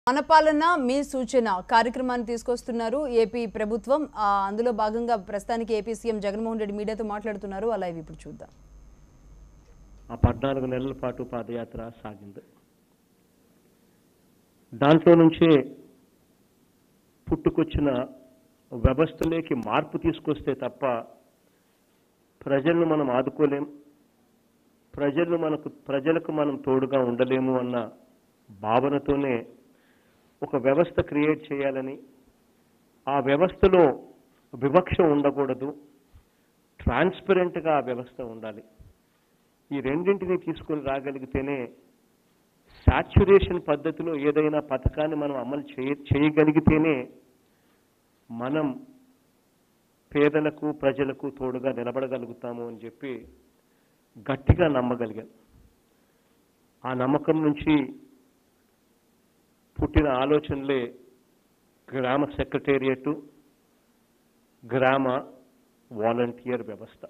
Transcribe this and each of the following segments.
మన పాలన మీ సూచన కార్యక్రమాన్ని తీసుకొస్తున్నారు ఏపీ ప్రభుత్వం ఆ, అందులో భాగంగా ప్రస్తుతానికి ఏపీ సీఎం జగన్మోహన్ రెడ్డి మీడియాతో మాట్లాడుతున్నారు అలా ఇవి ఇప్పుడు చూద్దాం ఆ పద్నాలుగు నెలల పాటు పాదయాత్ర సాగింది దాంట్లో నుంచే పుట్టుకొచ్చిన వ్యవస్థలోకి మార్పు తీసుకొస్తే తప్ప ప్రజలను మనం ఆదుకోలేం ప్రజలు మనకు ప్రజలకు మనం తోడుగా ఉండలేము అన్న భావనతోనే ఒక వ్యవస్థ క్రియేట్ చేయాలని ఆ వ్యవస్థలో వివక్ష ఉండకూడదు ట్రాన్స్పరెంట్గా ఆ వ్యవస్థ ఉండాలి ఈ రెండింటిని తీసుకొని రాగలిగితేనే సాచ్యురేషన్ పద్ధతిలో ఏదైనా పథకాన్ని మనం అమలు చేయ చేయగలిగితేనే మనం పేదలకు ప్రజలకు తోడుగా నిలబడగలుగుతాము అని చెప్పి గట్టిగా నమ్మగలిగాం ఆ నమ్మకం నుంచి పుట్టిన ఆలోచనలే గ్రామ సెక్రటేరియట్ గ్రామ వాలంటీర్ వ్యవస్థ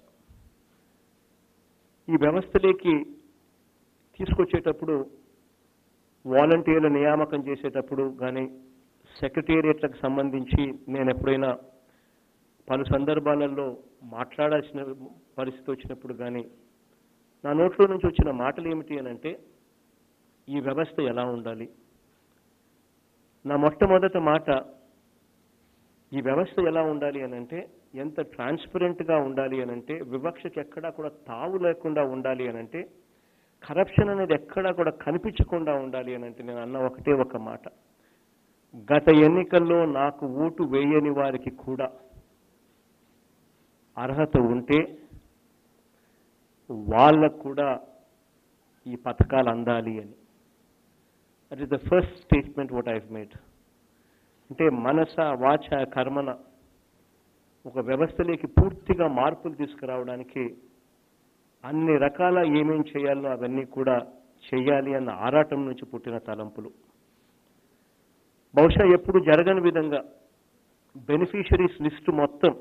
ఈ వ్యవస్థలోకి తీసుకొచ్చేటప్పుడు వాలంటీర్ల నియామకం చేసేటప్పుడు కానీ సెక్రటేరియట్లకు సంబంధించి నేను ఎప్పుడైనా పలు సందర్భాలలో మాట్లాడాల్సిన పరిస్థితి వచ్చినప్పుడు కానీ నా నోట్లో నుంచి వచ్చిన మాటలు ఏమిటి అని అంటే ఈ వ్యవస్థ ఎలా ఉండాలి నా మొట్టమొదటి మాట ఈ వ్యవస్థ ఎలా ఉండాలి అని అంటే ఎంత ట్రాన్స్పరెంట్గా ఉండాలి అని అంటే వివక్షకి ఎక్కడా కూడా తావు లేకుండా ఉండాలి అని అంటే కరప్షన్ అనేది ఎక్కడా కూడా కనిపించకుండా ఉండాలి అని అంటే నేను అన్న ఒకటే ఒక మాట గత ఎన్నికల్లో నాకు ఓటు వేయని వారికి కూడా అర్హత ఉంటే వాళ్ళకు కూడా ఈ పథకాలు అందాలి అని that is the first statement what I've made అంటే మనస వాచ కర్మన ఒక వ్యవస్థలోకి పూర్తిగా మార్పులు తీసుకురావడానికి అన్ని రకాల ఏమేం చేయాలో అవన్నీ కూడా చేయాలి అన్న ఆరాటం నుంచి పుట్టిన తలంపులు బహుశా ఎప్పుడు జరగని విధంగా బెనిఫిషరీస్ లిస్టు మొత్తం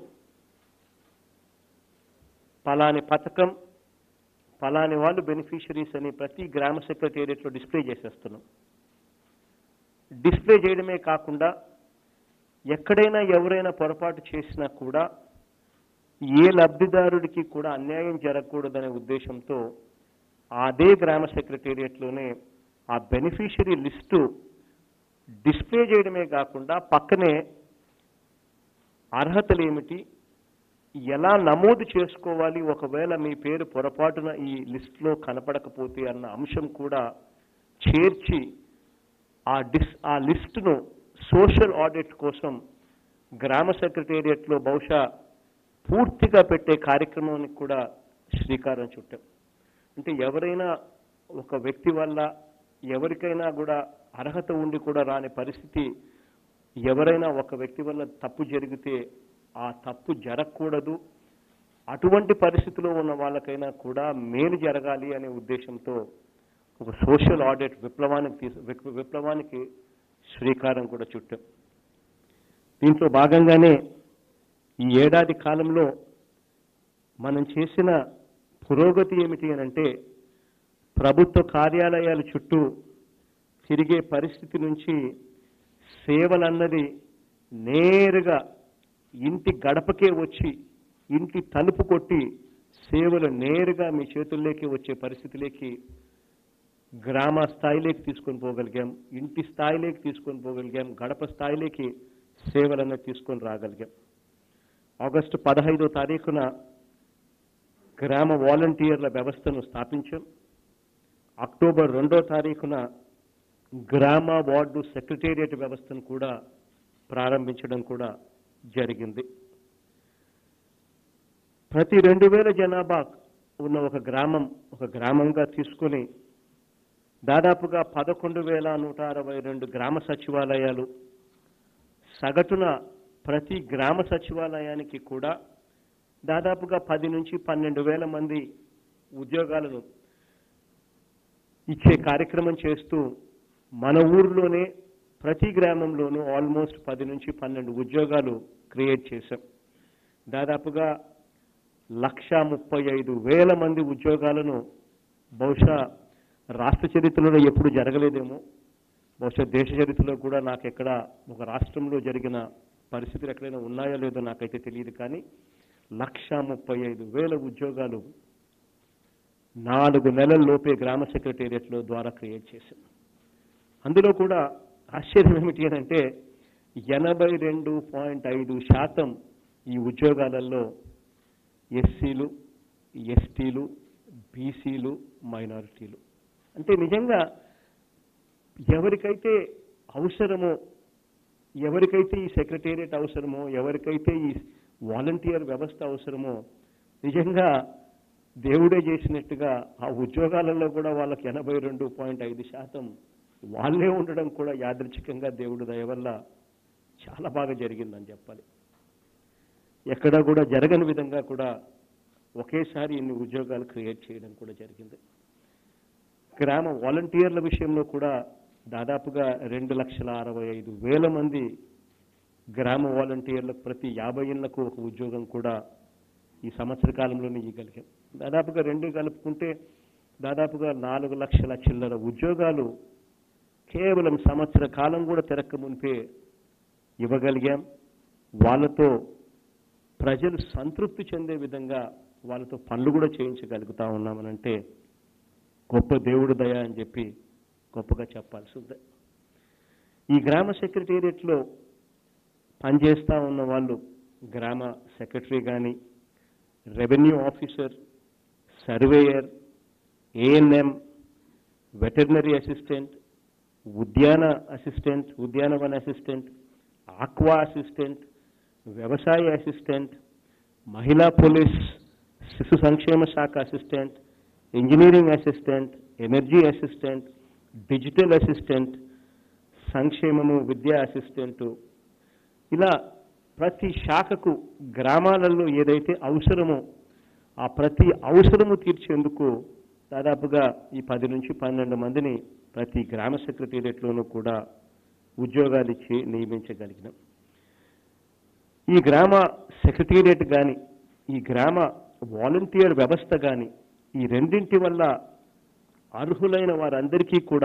పలాని పథకం పలాని వాళ్ళు బెనిఫిషరీస్ అని ప్రతి గ్రామ సెక్రటేరియట్లో డిస్ప్లే చేసేస్తున్నాం డిస్ప్లే చేయడమే కాకుండా ఎక్కడైనా ఎవరైనా పొరపాటు చేసినా కూడా ఏ లబ్ధిదారుడికి కూడా అన్యాయం జరగకూడదనే ఉద్దేశంతో అదే గ్రామ సెక్రటేరియట్లోనే ఆ బెనిఫిషరీ లిస్టు డిస్ప్లే చేయడమే కాకుండా పక్కనే అర్హతలు ఏమిటి ఎలా నమోదు చేసుకోవాలి ఒకవేళ మీ పేరు పొరపాటున ఈ లిస్టులో కనపడకపోతే అన్న అంశం కూడా చేర్చి ఆ డిస్ ఆ లిస్టును సోషల్ ఆడిట్ కోసం గ్రామ సెక్రటేరియట్లో బహుశా పూర్తిగా పెట్టే కార్యక్రమానికి కూడా శ్రీకారం చుట్టాం అంటే ఎవరైనా ఒక వ్యక్తి వల్ల ఎవరికైనా కూడా అర్హత ఉండి కూడా రాని పరిస్థితి ఎవరైనా ఒక వ్యక్తి వల్ల తప్పు జరిగితే ఆ తప్పు జరగకూడదు అటువంటి పరిస్థితిలో ఉన్న వాళ్ళకైనా కూడా మేలు జరగాలి అనే ఉద్దేశంతో ఒక సోషల్ ఆడిట్ విప్లవానికి తీసు విప్- విప్లవానికి శ్రీకారం కూడా చుట్టాం దీంట్లో భాగంగానే ఈ ఏడాది కాలంలో మనం చేసిన పురోగతి ఏమిటి అని అంటే ప్రభుత్వ కార్యాలయాల చుట్టూ తిరిగే పరిస్థితి నుంచి సేవలన్నది నేరుగా ఇంటి గడపకే వచ్చి ఇంటి తలుపు కొట్టి సేవలు నేరుగా మీ చేతుల్లోకి వచ్చే పరిస్థితిలోకి గ్రామ స్థాయిలోకి తీసుకొని పోగలిగాం ఇంటి స్థాయిలోకి తీసుకొని పోగలిగాం గడప స్థాయిలోకి సేవలన్నీ తీసుకొని రాగలిగాం ఆగస్టు పదహైదో తారీఖున గ్రామ వాలంటీర్ల వ్యవస్థను స్థాపించాం అక్టోబర్ రెండో తారీఖున గ్రామ వార్డు సెక్రటేరియట్ వ్యవస్థను కూడా ప్రారంభించడం కూడా జరిగింది ప్రతి రెండు వేల జనాభా ఉన్న ఒక గ్రామం ఒక గ్రామంగా తీసుకొని దాదాపుగా పదకొండు వేల నూట అరవై రెండు గ్రామ సచివాలయాలు సగటున ప్రతి గ్రామ సచివాలయానికి కూడా దాదాపుగా పది నుంచి పన్నెండు వేల మంది ఉద్యోగాలను ఇచ్చే కార్యక్రమం చేస్తూ మన ఊర్లోనే ప్రతి గ్రామంలోనూ ఆల్మోస్ట్ పది నుంచి పన్నెండు ఉద్యోగాలు క్రియేట్ చేశాం దాదాపుగా లక్ష ముప్పై ఐదు వేల మంది ఉద్యోగాలను బహుశా రాష్ట్ర చరిత్రలో ఎప్పుడు జరగలేదేమో బహుశా దేశ చరిత్రలో కూడా నాకు ఎక్కడ ఒక రాష్ట్రంలో జరిగిన పరిస్థితులు ఎక్కడైనా ఉన్నాయో లేదో నాకైతే తెలియదు కానీ లక్ష ముప్పై ఐదు వేల ఉద్యోగాలు నాలుగు నెలల లోపే గ్రామ సెక్రటేరియట్లో ద్వారా క్రియేట్ చేశాం అందులో కూడా ఆశ్చర్యం ఏమిటి అని అంటే ఎనభై రెండు పాయింట్ ఐదు శాతం ఈ ఉద్యోగాలలో ఎస్సీలు ఎస్టీలు బీసీలు మైనారిటీలు అంటే నిజంగా ఎవరికైతే అవసరమో ఎవరికైతే ఈ సెక్రటేరియట్ అవసరమో ఎవరికైతే ఈ వాలంటీర్ వ్యవస్థ అవసరమో నిజంగా దేవుడే చేసినట్టుగా ఆ ఉద్యోగాలలో కూడా వాళ్ళకి ఎనభై రెండు పాయింట్ ఐదు శాతం వాళ్ళే ఉండడం కూడా యాదృచ్ఛికంగా దేవుడు దయ వల్ల చాలా బాగా జరిగిందని చెప్పాలి ఎక్కడా కూడా జరగని విధంగా కూడా ఒకేసారి ఇన్ని ఉద్యోగాలు క్రియేట్ చేయడం కూడా జరిగింది గ్రామ వాలంటీర్ల విషయంలో కూడా దాదాపుగా రెండు లక్షల అరవై ఐదు వేల మంది గ్రామ వాలంటీర్లకు ప్రతి యాభై ఏళ్లకు ఒక ఉద్యోగం కూడా ఈ సంవత్సర కాలంలోనే ఇవ్వగలిగాం దాదాపుగా రెండు కలుపుకుంటే దాదాపుగా నాలుగు లక్షల చిల్లర ఉద్యోగాలు కేవలం సంవత్సర కాలం కూడా తిరక్క మునిపే ఇవ్వగలిగాం వాళ్ళతో ప్రజలు సంతృప్తి చెందే విధంగా వాళ్ళతో పనులు కూడా చేయించగలుగుతా ఉన్నామనంటే గొప్ప దేవుడు దయ అని చెప్పి గొప్పగా చెప్పాల్సి ఉంది ఈ గ్రామ సెక్రటేరియట్లో పనిచేస్తూ ఉన్న వాళ్ళు గ్రామ సెక్రటరీ కానీ revenue officer surveyor ANM veterinary assistant ఉద్యాన అసిస్టెంట్ ఉద్యానవన అసిస్టెంట్ ఆక్వా అసిస్టెంట్ వ్యవసాయ అసిస్టెంట్ మహిళా పోలీస్ శిశు సంక్షేమ శాఖ assistant engineering assistant energy assistant digital assistant సంక్షేమము విద్యా అసిస్టెంటు ఇలా ప్రతి శాఖకు గ్రామాలలో ఏదైతే అవసరమో ఆ ప్రతి అవసరము తీర్చేందుకు దాదాపుగా ఈ పది నుంచి పన్నెండు మందిని ప్రతి గ్రామ సెక్రటేరియట్లోనూ కూడా ఉద్యోగాలు ఇచ్చి నియమించగలిగినాం ఈ గ్రామ సెక్రటేరియట్ కానీ ఈ గ్రామ వాలంటీర్ వ్యవస్థ కానీ ఈ రెండింటి వల్ల అర్హులైన వారందరికీ కూడా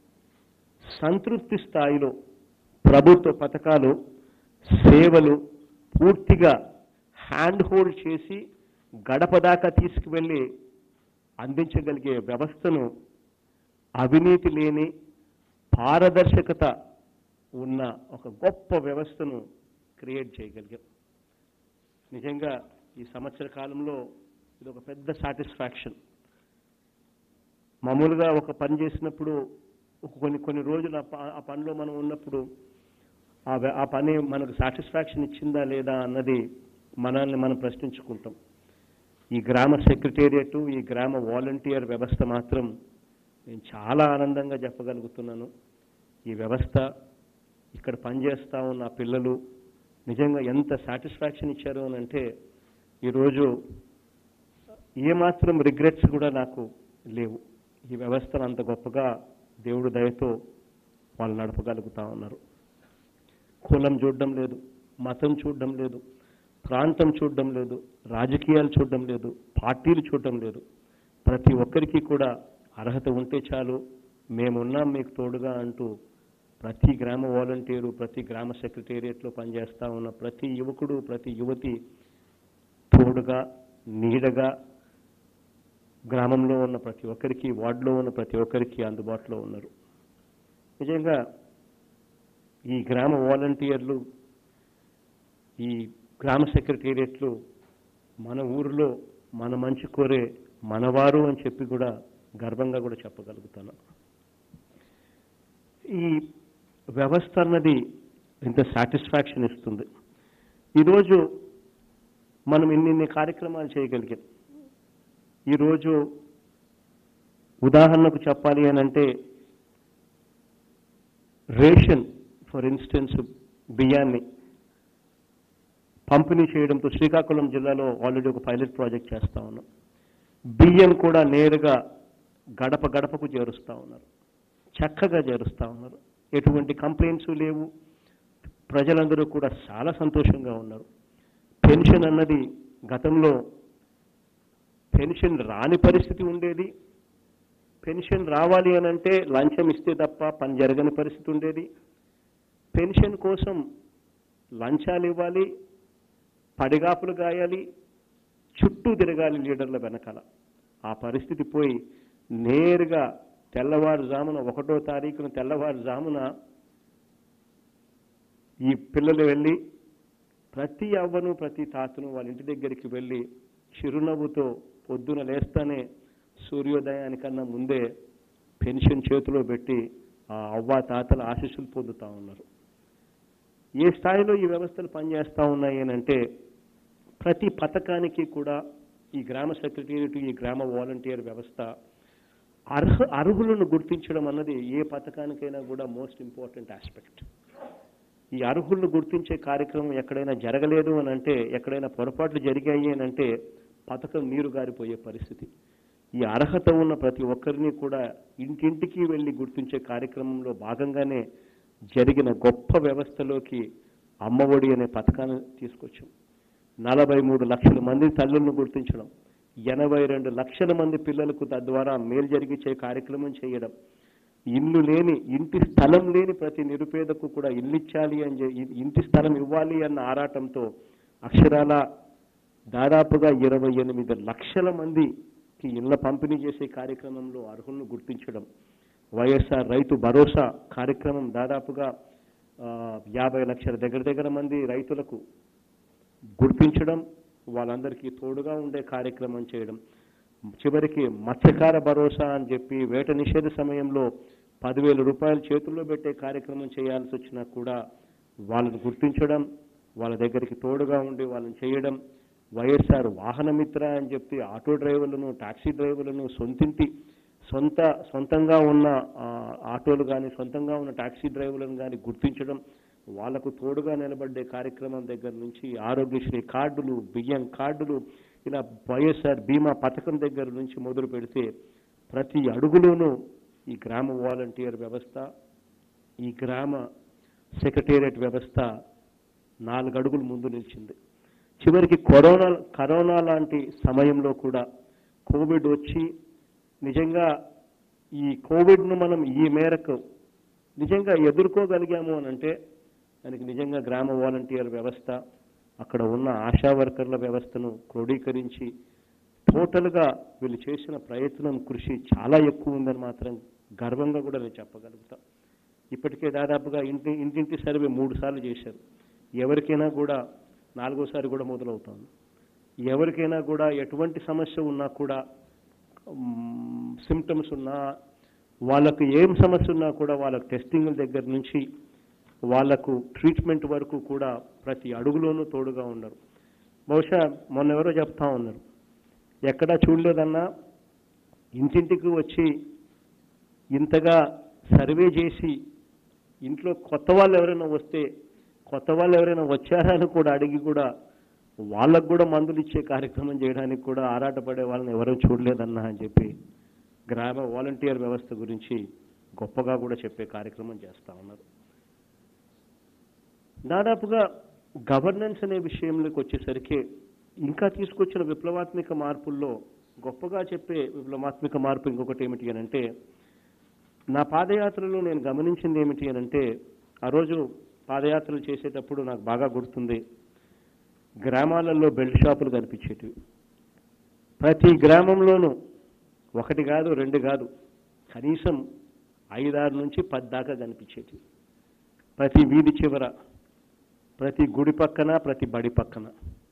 సంతృప్తి స్థాయిలో ప్రభుత్వ పథకాలు సేవలు పూర్తిగా హ్యాండ్ హోల్డ్ చేసి గడప దాకా తీసుకువెళ్ళి అందించగలిగే వ్యవస్థను అవినీతి లేని పారదర్శకత ఉన్న ఒక గొప్ప వ్యవస్థను క్రియేట్ చేయగలిగాం నిజంగా ఈ సంవత్సర కాలంలో ఇది ఒక పెద్ద సాటిస్ఫాక్షన్ మామూలుగా ఒక పని చేసినప్పుడు ఒక కొన్ని కొన్ని రోజులు ఆ ప- ఆ పనిలో మనం ఉన్నప్పుడు ఆ వ్య- ఆ పని మనకు సాటిస్ఫాక్షన్ ఇచ్చిందా లేదా అన్నది మనల్ని మనం ప్రశ్నించుకుంటాం ఈ గ్రామ సెక్రటేరియట్ ఈ గ్రామ వాలంటీర్ వ్యవస్థ మాత్రం నేను చాలా ఆనందంగా చెప్పగలుగుతున్నాను ఈ వ్యవస్థ ఇక్కడ పనిచేస్తా ఉన్న ఆ పిల్లలు నిజంగా ఎంత సాటిస్ఫాక్షన్ ఇచ్చారు అని అంటే ఈరోజు ఏమాత్రం రిగ్రెట్స్ కూడా నాకు లేవు ఈ వ్యవస్థను అంత గొప్పగా దేవుడు దయతో వాళ్ళు నడపగలుగుతా ఉన్నారు కులం చూడడం లేదు మతం చూడడం లేదు ప్రాంతం చూడడం లేదు రాజకీయాలు చూడడం లేదు పార్టీలు చూడడం లేదు ప్రతి ఒక్కరికి కూడా అర్హత ఉంటే చాలు మేమున్నాం మీకు తోడుగా అంటూ ప్రతి గ్రామ వాలంటీరు ప్రతి గ్రామ సెక్రటేరియట్లో పనిచేస్తా ఉన్న ప్రతి యువకుడు ప్రతి యువతి తోడుగా నీడగా గ్రామంలో ఉన్న ప్రతి ఒక్కరికి వార్డులో ఉన్న ప్రతి ఒక్కరికి అందుబాటులో ఉన్నారు నిజంగా ఈ గ్రామ వాలంటీర్లు ఈ గ్రామ సెక్రటేరియట్లు మన ఊరిలో మన మంచి కోరే మనవారు అని చెప్పి కూడా గర్వంగా కూడా చెప్పగలుగుతాను ఈ వ్యవస్థ అన్నది ఇంత సాటిస్ఫాక్షన్ ఇస్తుంది ఈరోజు మనం ఇన్నిన్ని కార్యక్రమాలు చేయగలిగాం ఈరోజు ఉదాహరణకు చెప్పాలి అని అంటే రేషన్ ఫర్ ఇన్స్టెన్స్ బియ్యాన్ని పంపిణీ చేయడంతో శ్రీకాకుళం జిల్లాలో ఆల్రెడీ ఒక పైలట్ ప్రాజెక్ట్ చేస్తా ఉన్నాం బియ్యం కూడా నేరుగా గడప గడపకు చేరుస్తా ఉన్నారు చక్కగా చేరుస్తా ఉన్నారు ఎటువంటి కంప్లైంట్స్ లేవు ప్రజలందరూ కూడా చాలా సంతోషంగా ఉన్నారు పెన్షన్ అన్నది గతంలో పెన్షన్ రాని పరిస్థితి ఉండేది పెన్షన్ రావాలి అని అంటే లంచం ఇస్తే తప్ప పని జరగని పరిస్థితి ఉండేది పెన్షన్ కోసం లంచాలు ఇవ్వాలి పడిగాపులు గాయాలి చుట్టూ తిరగాలి లీడర్ల వెనకాల ఆ పరిస్థితి పోయి నేరుగా తెల్లవారుజామున ఒకటో తారీఖున తెల్లవారుజామున ఈ పిల్లలు వెళ్ళి ప్రతి అవ్వను ప్రతి తాతను వాళ్ళ ఇంటి దగ్గరికి వెళ్ళి చిరునవ్వుతో పొద్దున లేస్తానే సూర్యోదయానికన్నా ముందే పెన్షన్ చేతిలో పెట్టి ఆ అవ్వ తాతల ఆశీస్సులు పొందుతా ఉన్నారు ఏ స్థాయిలో ఈ వ్యవస్థలు పనిచేస్తూ ఉన్నాయి అని అంటే ప్రతి పథకానికి కూడా ఈ గ్రామ సెక్రటేరియట్ ఈ గ్రామ వాలంటీర్ వ్యవస్థ అర్హ అర్హులను గుర్తించడం అన్నది ఏ పథకానికైనా కూడా మోస్ట్ ఇంపార్టెంట్ ఆస్పెక్ట్ ఈ అర్హులను గుర్తించే కార్యక్రమం ఎక్కడైనా జరగలేదు అని అంటే ఎక్కడైనా పొరపాట్లు జరిగాయి అని అంటే పథకం నీరు గారిపోయే పరిస్థితి ఈ అర్హత ఉన్న ప్రతి ఒక్కరిని కూడా ఇంటింటికి వెళ్ళి గుర్తించే కార్యక్రమంలో భాగంగానే జరిగిన గొప్ప వ్యవస్థలోకి అమ్మఒడి అనే పథకాన్ని తీసుకొచ్చాం నలభై మూడు లక్షల మంది తల్లులను గుర్తించడం ఎనభై రెండు లక్షల మంది పిల్లలకు తద్వారా మేలు జరిగించే కార్యక్రమం చేయడం ఇల్లు లేని ఇంటి స్థలం లేని ప్రతి నిరుపేదకు కూడా ఇల్లు ఇచ్చాలి అని చె- ఇ- ఇంటి స్థలం ఇవ్వాలి అన్న ఆరాటంతో అక్షరాల దాదాపుగా ఇరవై ఎనిమిది లక్షల మందికి ఇళ్ల పంపిణీ చేసే కార్యక్రమంలో అర్హులను గుర్తించడం వైఎస్ఆర్ రైతు భరోసా కార్యక్రమం దాదాపుగా ఆ, యాభై లక్షల దగ్గర దగ్గర మంది రైతులకు గుర్తించడం వాళ్ళందరికీ తోడుగా ఉండే కార్యక్రమం చేయడం చివరికి మత్స్యకార భరోసా అని చెప్పి వేట నిషేధ సమయంలో పదివేల రూపాయలు చేతుల్లో పెట్టే కార్యక్రమం చేయాల్సి వచ్చినా కూడా వాళ్ళని గుర్తించడం వాళ్ళ దగ్గరికి తోడుగా ఉండి వాళ్ళని చేయడం వైఎస్ఆర్ వాహనమిత్ర అని చెప్పి ఆటో డ్రైవర్లను టాక్సీ డ్రైవర్లను సొంతింటి సొంత సొంతంగా ఉన్న ఆ, ఆటోలు కానీ సొంతంగా ఉన్న టాక్సీ డ్రైవర్లను కానీ గుర్తించడం వాళ్లకు తోడుగా నిలబడే కార్యక్రమం దగ్గర నుంచి ఆరోగ్యశ్రీ కార్డులు బియ్యం కార్డులు ఇలా వైఎస్ఆర్ బీమా పథకం దగ్గర నుంచి మొదలు పెడితే ప్రతి అడుగులోనూ ఈ గ్రామ వాలంటీర్ వ్యవస్థ ఈ గ్రామ సెక్రటేరియట్ వ్యవస్థ నాలుగు అడుగులు ముందు నిలిచింది చివరికి కరోనా కరోనా లాంటి సమయంలో కూడా కోవిడ్ వచ్చి నిజంగా ఈ కోవిడ్ను మనం ఈ మేరకు నిజంగా ఎదుర్కోగలిగాము అని అంటే దానికి నిజంగా గ్రామ వాలంటీర్ వ్యవస్థ అక్కడ ఉన్న ఆశా వర్కర్ల వ్యవస్థను క్రోడీకరించి టోటల్గా వీళ్ళు చేసిన ప్రయత్నం కృషి చాలా ఎక్కువ ఉందని మాత్రం గర్వంగా కూడా నేను చెప్పగలుగుతా ఇప్పటికే దాదాపుగా ఇంటి ఇంటింటి సర్వే మూడు సార్లు చేశారు ఎవరికైనా కూడా నాలుగోసారి కూడా మొదలవుతాను ఎవరికైనా కూడా ఎటువంటి సమస్య ఉన్నా కూడా సిమ్టమ్స్ ఉన్నా వాళ్ళకు ఏం సమస్య ఉన్నా కూడా వాళ్ళకు టెస్టింగ్ల దగ్గర నుంచి వాళ్ళకు ట్రీట్మెంట్ వరకు కూడా ప్రతి అడుగులోనూ తోడుగా ఉన్నారు బహుశా మొన్న ఎవరో చెప్తా ఉన్నారు ఎక్కడా చూడలేదన్నా ఇంటింటికి వచ్చి ఇంతగా సర్వే చేసి ఇంట్లో కొత్త వాళ్ళు ఎవరైనా వస్తే కొత్త వాళ్ళు ఎవరైనా వచ్చారా అని కూడా అడిగి కూడా వాళ్ళకు కూడా మందులు ఇచ్చే కార్యక్రమం చేయడానికి కూడా ఆరాటపడే వాళ్ళని ఎవరూ చూడలేదన్నా అని చెప్పి గ్రామ వాలంటీర్ వ్యవస్థ గురించి గొప్పగా కూడా చెప్పే కార్యక్రమం చేస్తా ఉన్నారు దాదాపుగా గవర్నెన్స్ అనే విషయంలోకి వచ్చేసరికి ఇంకా తీసుకొచ్చిన విప్లవాత్మక మార్పుల్లో గొప్పగా చెప్పే విప్లవాత్మక మార్పు ఇంకొకటి ఏమిటి అని అంటే నా పాదయాత్రలో నేను గమనించింది ఏమిటి అని అంటే ఆ రోజు పాదయాత్రలు చేసేటప్పుడు నాకు బాగా గుర్తుంది గ్రామాలలో బెల్ట్ షాపులు కనిపించేటివి ప్రతి గ్రామంలోనూ ఒకటి కాదు రెండు కాదు కనీసం ఐదారు నుంచి పది దాకా కనిపించేటివి ప్రతి వీధి చివర ప్రతి గుడి పక్కన ప్రతి బడి పక్కన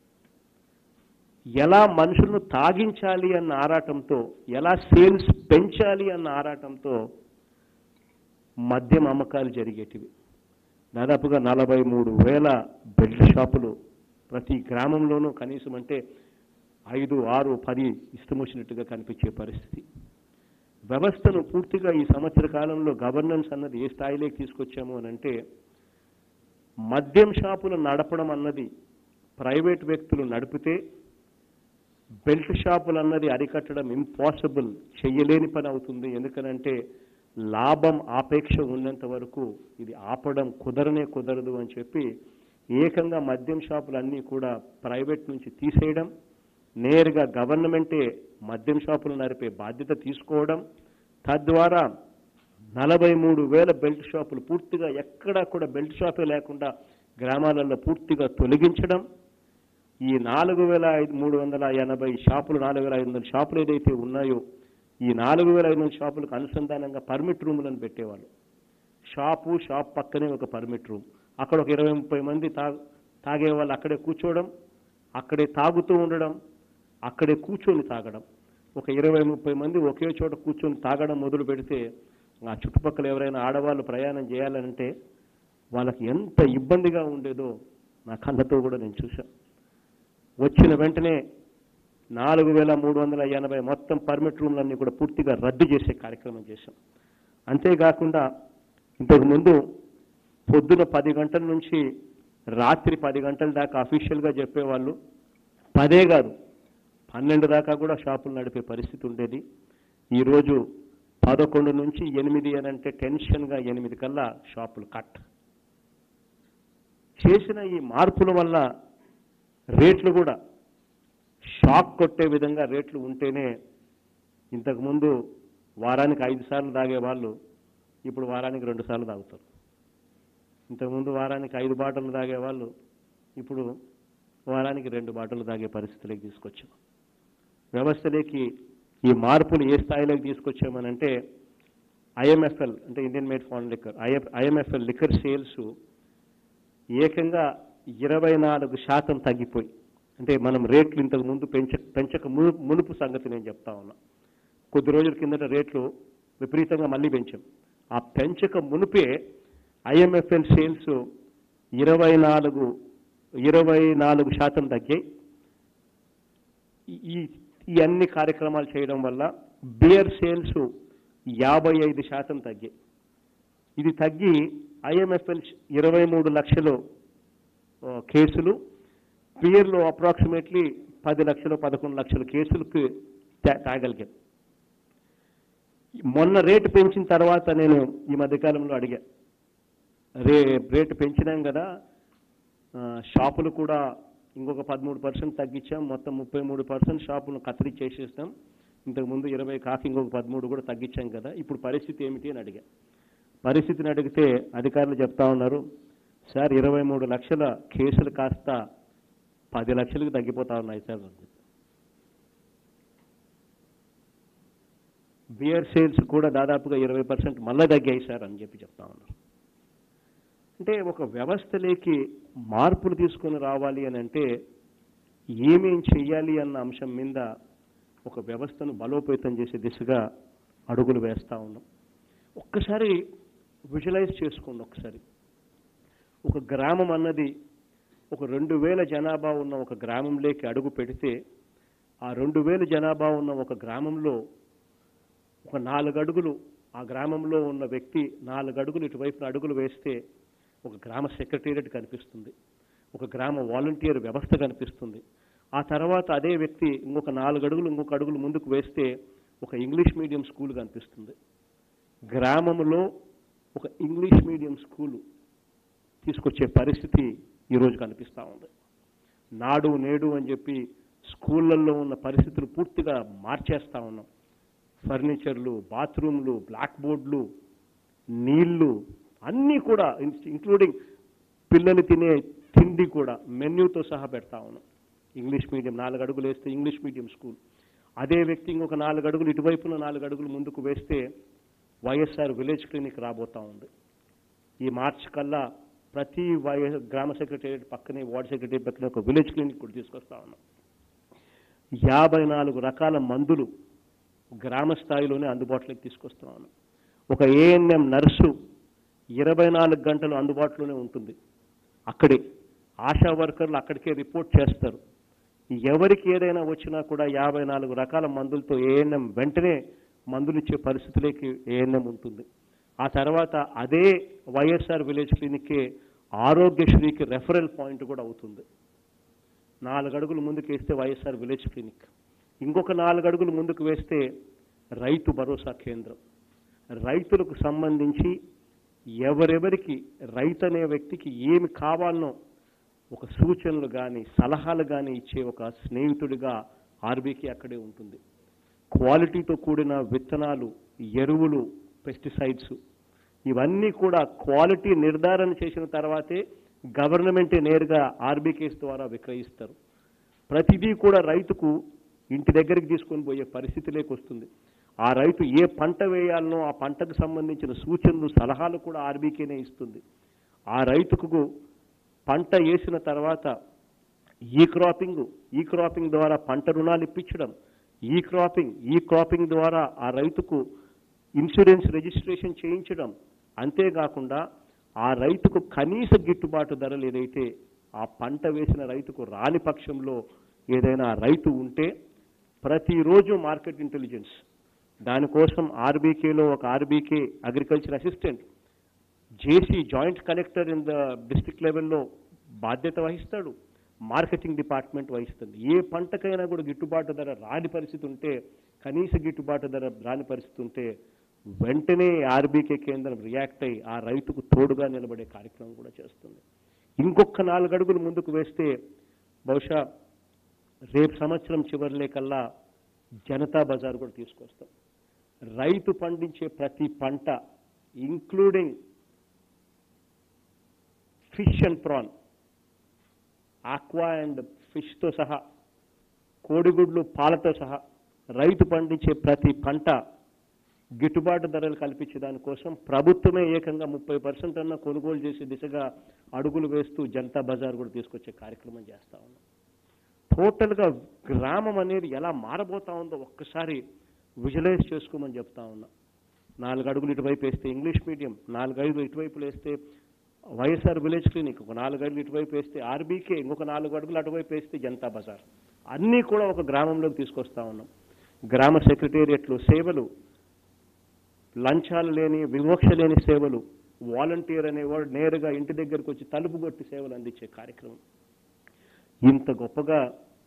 ఎలా మనుషులను తాగించాలి అన్న ఆరాటంతో ఎలా సేల్స్ పెంచాలి అన్న ఆరాటంతో మద్యం అమ్మకాలు జరిగేటివి దాదాపుగా నలభై మూడు వేల బెల్ట్ షాపులు ప్రతి గ్రామంలోనూ కనీసం అంటే ఐదు ఆరు పది ఇష్టం వచ్చినట్టుగా కనిపించే పరిస్థితి వ్యవస్థను పూర్తిగా ఈ సంవత్సర కాలంలో గవర్నెన్స్ అన్నది ఏ స్థాయిలోకి తీసుకొచ్చాము అని అంటే మద్యం షాపులు నడపడం అన్నది ప్రైవేట్ వ్యక్తులు నడిపితే బెల్ట్ షాపులు అన్నది అరికట్టడం ఇంపాసిబుల్ చెయ్యలేని పని అవుతుంది ఎందుకనంటే లాభం ఆపేక్ష ఉన్నంత వరకు ఇది ఆపడం కుదరనే కుదరదు అని చెప్పి ఏకంగా మద్యం షాపులు అన్నీ కూడా ప్రైవేట్ నుంచి తీసేయడం నేరుగా గవర్నమెంటే మద్యం షాపులు నడిపే బాధ్యత తీసుకోవడం తద్వారా నలభై మూడు వేల బెల్ట్ షాపులు పూర్తిగా ఎక్కడా కూడా బెల్ట్ షాపే లేకుండా గ్రామాలలో పూర్తిగా తొలగించడం ఈ నాలుగు వేల ఐదు మూడు వందల ఎనభై షాపులు నాలుగు వేల ఐదు వందల షాపులు ఏదైతే ఉన్నాయో ఈ నాలుగు వేల ఐదు వందల షాపులకు అనుసంధానంగా పర్మిట్ రూములను పెట్టేవాళ్ళు షాపు షాప్ పక్కనే ఒక పర్మిట్ రూమ్ అక్కడ ఒక ఇరవై ముప్పై మంది తా తాగే వాళ్ళు అక్కడే కూర్చోవడం అక్కడే తాగుతూ ఉండడం అక్కడే కూర్చొని తాగడం ఒక ఇరవై ముప్పై మంది ఒకే చోట కూర్చొని తాగడం మొదలు పెడితే ఆ చుట్టుపక్కల ఎవరైనా ఆడవాళ్ళు ప్రయాణం చేయాలంటే వాళ్ళకి ఎంత ఇబ్బందిగా ఉండేదో నా కళ్ళతో కూడా నేను చూశాను వచ్చిన వెంటనే నాలుగు వేల మూడు వందల ఎనభై మొత్తం పర్మిట్ రూమ్లన్నీ కూడా పూర్తిగా రద్దు చేసే కార్యక్రమం చేశాం అంతేకాకుండా ఇంతకు ముందు పొద్దున పది గంటల నుంచి రాత్రి పది గంటల దాకా అఫీషియల్గా చెప్పేవాళ్ళు పదే కాదు పన్నెండు దాకా కూడా షాపులు నడిపే పరిస్థితి ఉండేది ఈరోజు పదకొండు నుంచి ఎనిమిది అని అంటే టెన్షన్గా ఎనిమిది కల్లా షాపులు కట్ చేసిన ఈ మార్పుల వల్ల రేట్లు కూడా షాక్ కొట్టే విధంగా రేట్లు ఉంటేనే ఇంతకుముందు వారానికి ఐదు సార్లు తాగే వాళ్ళు ఇప్పుడు వారానికి రెండు సార్లు తాగుతారు ఇంతకుముందు వారానికి ఐదు బాటలు తాగే వాళ్ళు ఇప్పుడు వారానికి రెండు బాటలు తాగే పరిస్థితిలోకి తీసుకొచ్చాం వ్యవస్థలోకి ఈ మార్పులు ఏ స్థాయిలోకి తీసుకొచ్చామనంటే ఐఎంఎఫ్ఎల్ అంటే Indian made foreign liquor IMFL liquor sales ఏకంగా ఇరవై నాలుగు శాతం తగ్గిపోయి అంటే మనం రేట్లు ఇంతకు ముందు పెంచ పెంచక ము- మునుపు సంగతి నేను చెప్తా ఉన్నా కొద్ది రోజుల కిందట రేట్లు విపరీతంగా మళ్ళీ పెంచాం ఆ పెంచక మునుపే ఐఎంఎఫ్ఎల్ సేల్స్ ఇరవై నాలుగు ఇరవై నాలుగు శాతం తగ్గాయి ఈ- ఈ ఈ అన్ని కార్యక్రమాలు చేయడం వల్ల బియర్ సేల్స్ యాభై ఐదు శాతం తగ్గాయి ఇది తగ్గి ఐఎంఎఫ్ఎల్ ఇరవై మూడు లక్షలు ఆ, కేసులు బియర్లో అప్రాక్సిమేట్లీ పది లక్షలు పదకొండు లక్షల కేసులకు తా- తాగలిగాం మొన్న రేటు పెంచిన తర్వాత నేను ఈ మధ్యకాలంలో అడిగా రే రేటు పెంచినాం కదా ఆ, షాపులు కూడా ఇంకొక పదమూడు పర్సెంట్ తగ్గించాం మొత్తం ముప్పై మూడు పర్సెంట్ షాపులను కత్తిరి చేసేస్తాం ఇంతకుముందు ఇరవై కాక ఇంకొక పదమూడు కూడా తగ్గించాం కదా ఇప్పుడు పరిస్థితి ఏమిటి అని అడిగా పరిస్థితిని అడిగితే అధికారులు చెప్తా ఉన్నారు సార్ ఇరవై మూడు లక్షల కేసులు కాస్త పది లక్షలకు తగ్గిపోతా ఉన్నాయి సార్ అని చెప్పి. బియర్ సేల్స్ కూడా దాదాపుగా ఇరవై పర్సెంట్ మళ్ళీ తగ్గాయి సార్ అని చెప్పి చెప్తా ఉన్నారు అంటే ఒక వ్యవస్థలోకి మార్పులు తీసుకొని రావాలి అని అంటే ఏమేం చెయ్యాలి అన్న అంశం మీద ఒక వ్యవస్థను బలోపేతం చేసే దిశగా అడుగులు వేస్తా ఉన్నాం ఒక్కసారి విజువలైజ్ చేసుకోండి ఒకసారి ఒక గ్రామం అన్నది ఒక రెండు వేల జనాభా ఉన్న ఒక గ్రామంలోకి అడుగు పెడితే ఆ రెండు వేల జనాభా ఉన్న ఒక గ్రామంలో ఒక నాలుగు అడుగులు ఆ గ్రామంలో ఉన్న వ్యక్తి నాలుగు అడుగులు ఇటువైపున అడుగులు వేస్తే ఒక గ్రామ సెక్రటేరియట్ కనిపిస్తుంది ఒక గ్రామ వాలంటీర్ వ్యవస్థ కనిపిస్తుంది ఆ తర్వాత అదే వ్యక్తి ఇంకొక నాలుగు అడుగులు ఇంకొక అడుగులు ముందుకు వేస్తే ఒక ఇంగ్లీష్ మీడియం స్కూల్ కనిపిస్తుంది గ్రామంలో ఒక ఇంగ్లీష్ మీడియం స్కూలు తీసుకొచ్చే పరిస్థితి ఈరోజు కనిపిస్తూ ఉంది నాడు నేడు అని చెప్పి స్కూళ్ళల్లో ఉన్న పరిస్థితులు పూర్తిగా మార్చేస్తా ఉన్నాం ఫర్నిచర్లు బాత్రూమ్లు బ్లాక్ బోర్డులు నీళ్లు అన్నీ కూడా ఇంక్లూడింగ్ పిల్లలు తినే తిండి కూడా మెన్యూతో సహా పెడతా ఉన్నాం ఇంగ్లీష్ మీడియం నాలుగు అడుగులు వేస్తే ఇంగ్లీష్ మీడియం స్కూల్ అదే వ్యక్తి ఇంకొక నాలుగు అడుగులు ఇటువైపున నాలుగు అడుగులు ముందుకు వేస్తే వైఎస్ఆర్ విలేజ్ క్లినిక్ రాబోతా ఉంది ఈ మార్చ్ కల్లా ప్రతి వైఎస్ గ్రామ సెక్రటేరియట్ పక్కనే వార్డ్ సెక్రటరీ పక్కనే ఒక విలేజ్ క్లినిక్ కూడా తీసుకొస్తా ఉన్నాం యాభై నాలుగు rakaల మందులు గ్రామ స్థాయిలోనే అందుబాటులోకి తీసుకొస్తా ఉన్నాం ఒక ఏఎన్ఎం నర్సు ఇరవై నాలుగు గంటలు అందుబాటులోనే ఉంటుంది అక్కడే ఆశా వర్కర్లు అక్కడికే రిపోర్ట్ చేస్తారు ఎవరికి ఏదైనా వచ్చినా కూడా యాభై నాలుగు రకాల మందులతో ఏఎన్ఎం వెంటనే మందులు ఇచ్చే పరిస్థితిలోకి ఏఎన్ఎం ఉంటుంది ఆ తర్వాత అదే వైఎస్ఆర్ విలేజ్ క్లినిక్కే ఆరోగ్యశ్రీకి రెఫరల్ పాయింట్ కూడా అవుతుంది నాలుగు అడుగులు ముందుకు వేస్తే వైఎస్ఆర్ విలేజ్ క్లినిక్ ఇంకొక నాలుగు అడుగులు ముందుకు వేస్తే రైతు భరోసా కేంద్రం రైతులకు సంబంధించి ఎవరెవరికి రైతు అనే వ్యక్తికి ఏమి కావాలనో ఒక సూచనలు కానీ సలహాలు కానీ ఇచ్చే ఒక స్నేహితుడిగా ఆర్బీకి అక్కడే ఉంటుంది క్వాలిటీతో కూడిన విత్తనాలు ఎరువులు పెస్టిసైడ్స్ ఇవన్నీ కూడా క్వాలిటీ నిర్ధారణ చేసిన తర్వాతే గవర్నమెంట్ నేరుగా ఆర్బీకేస్ ద్వారా విక్రయిస్తారు ప్రతిదీ కూడా రైతుకు ఇంటి దగ్గరికి తీసుకొని పోయే పరిస్థితిలోకి వస్తుంది ఆ రైతు ఏ పంట వేయాలనో ఆ పంటకు సంబంధించిన సూచనలు సలహాలు కూడా ఆర్బీకేనే ఇస్తుంది ఆ రైతుకు పంట వేసిన తర్వాత ఈ క్రాపింగ్ ఈ క్రాపింగ్ ద్వారా పంట రుణాలు ఇప్పించడం ఈ క్రాపింగ్ ఈ క్రాపింగ్ ద్వారా ఆ రైతుకు ఇన్సూరెన్స్ రిజిస్ట్రేషన్ చేయించడం అంతేకాకుండా ఆ రైతుకు కనీస గిట్టుబాటు ధరలు ఏదైతే ఆ పంట వేసిన రైతుకు రాని పక్షంలో ఏదైనా రైతు ఉంటే ప్రతిరోజు మార్కెట్ ఇంటెలిజెన్స్ దానికోసం ఆర్బీకేలో ఒక RBK agriculture assistant JC joint collector in the district లెవెల్లో బాధ్యత వహిస్తాడు మార్కెటింగ్ డిపార్ట్మెంట్ వహిస్తుంది ఏ పంటకైనా కూడా గిట్టుబాటు ధర రాని పరిస్థితి ఉంటే కనీస గిట్టుబాటు ధర రాని పరిస్థితి ఉంటే వెంటనే ఆర్బీకే కేంద్రం రియాక్ట్ అయ్యి ఆ రైతుకు తోడుగా నిలబడే కార్యక్రమం కూడా చేస్తుంది ఇంకొక నాలుగు అడుగులు ముందుకు వేస్తే బహుశా రేపు సంవత్సరం చివరిలే కల్లా జనతా బజార్ కూడా తీసుకొస్తాం రైతు పండించే ప్రతి పంట including fish and prawn aqua and ఫిష్తో సహా కోడిగుడ్లు పాలతో సహా రైతు పండించే ప్రతి పంట గిట్టుబాటు ధరలు కల్పించే దానికోసం ప్రభుత్వమే ఏకంగా ముప్పై పర్సెంట్ అన్న కొనుగోలు చేసే దిశగా అడుగులు వేస్తూ జనతా బజార్ కూడా తీసుకొచ్చే కార్యక్రమం చేస్తా ఉన్నాం టోటల్గా గ్రామం అనేది ఎలా మారబోతా ఉందో ఒక్కసారి విజువలైజ్ చేసుకోమని చెప్తా ఉన్నా నాలుగు అడుగులు ఇటువైపు వేస్తే ఇంగ్లీష్ మీడియం నాలుగు అడుగులు ఇటువైపులు వేస్తే వైఎస్ఆర్ విలేజ్ క్లినిక్ ఒక నాలుగు అడుగులు ఇటువైపు వేస్తే ఆర్బీకే ఇంకొక నాలుగు అడుగులు అటువైపు వేస్తే జనతా బజార్ అన్నీ కూడా ఒక గ్రామంలోకి తీసుకొస్తా ఉన్నాం గ్రామ సెక్రటేరియట్లు సేవలు లంచాలు లేని వివక్ష లేని సేవలు వాలంటీర్ అనేవాడు నేరుగా ఇంటి దగ్గరకు వచ్చి తలుపు కొట్టి సేవలు అందించే కార్యక్రమం ఇంత గొప్పగా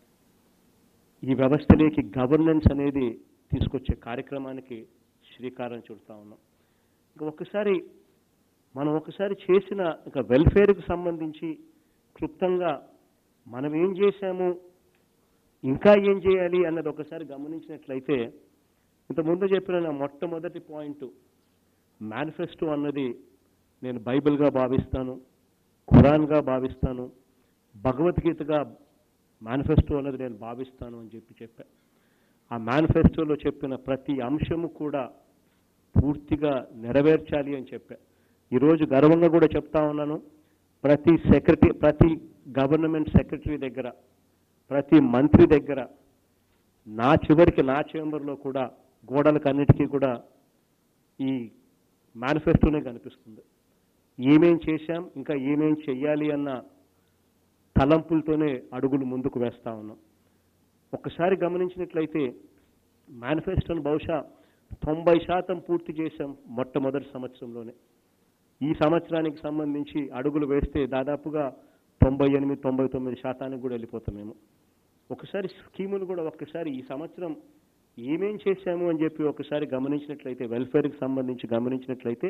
ఈ వ్యవస్థలోకి గవర్నెన్స్ అనేది తీసుకొచ్చే కార్యక్రమానికి శ్రీకారం చుడతా ఉన్నాం ఇంకా ఒకసారి మనం ఒకసారి చేసిన ఇక వెల్ఫేర్కి సంబంధించి క్లుప్తంగా మనం ఏం చేశాము ఇంకా ఏం చేయాలి అన్నది ఒకసారి గమనించినట్లయితే ఇంతకుముందు చెప్పిన నా మొట్టమొదటి పాయింట్ మేనిఫెస్టో అన్నది నేను బైబిల్గా భావిస్తాను ఖురాన్గా భావిస్తాను భగవద్గీతగా మేనిఫెస్టో అన్నది నేను భావిస్తాను అని చెప్పి చెప్పా ఆ మేనిఫెస్టోలో చెప్పిన ప్రతి అంశము కూడా పూర్తిగా నెరవేర్చాలి అని చెప్పా ఈరోజు గర్వంగా కూడా చెప్తా ఉన్నాను ప్రతి సెక్రటరీ ప్రతి గవర్నమెంట్ సెక్రటరీ దగ్గర ప్రతి మంత్రి దగ్గర నా చివరికి నా చేంబర్లో కూడా గోడలకు అన్నిటికీ కూడా ఈ మేనిఫెస్టోనే కనిపిస్తుంది ఏమేం చేశాం ఇంకా ఏమేం చెయ్యాలి అన్న తలంపులతోనే అడుగులు ముందుకు వేస్తా ఉన్నాం ఒక్కసారి గమనించినట్లయితే మేనిఫెస్టోను బహుశా తొంభై శాతం పూర్తి చేశాం మొట్టమొదటి సంవత్సరంలోనే ఈ సంవత్సరానికి సంబంధించి అడుగులు వేస్తే దాదాపుగా తొంభై ఎనిమిది తొంభై తొమ్మిది శాతానికి కూడా వెళ్ళిపోతాం మేము ఒకసారి స్కీములు కూడా ఒక్కసారి ఈ సంవత్సరం ఏమేం చేశాము అని చెప్పి ఒకసారి గమనించినట్లయితే వెల్ఫేర్కి సంబంధించి గమనించినట్లయితే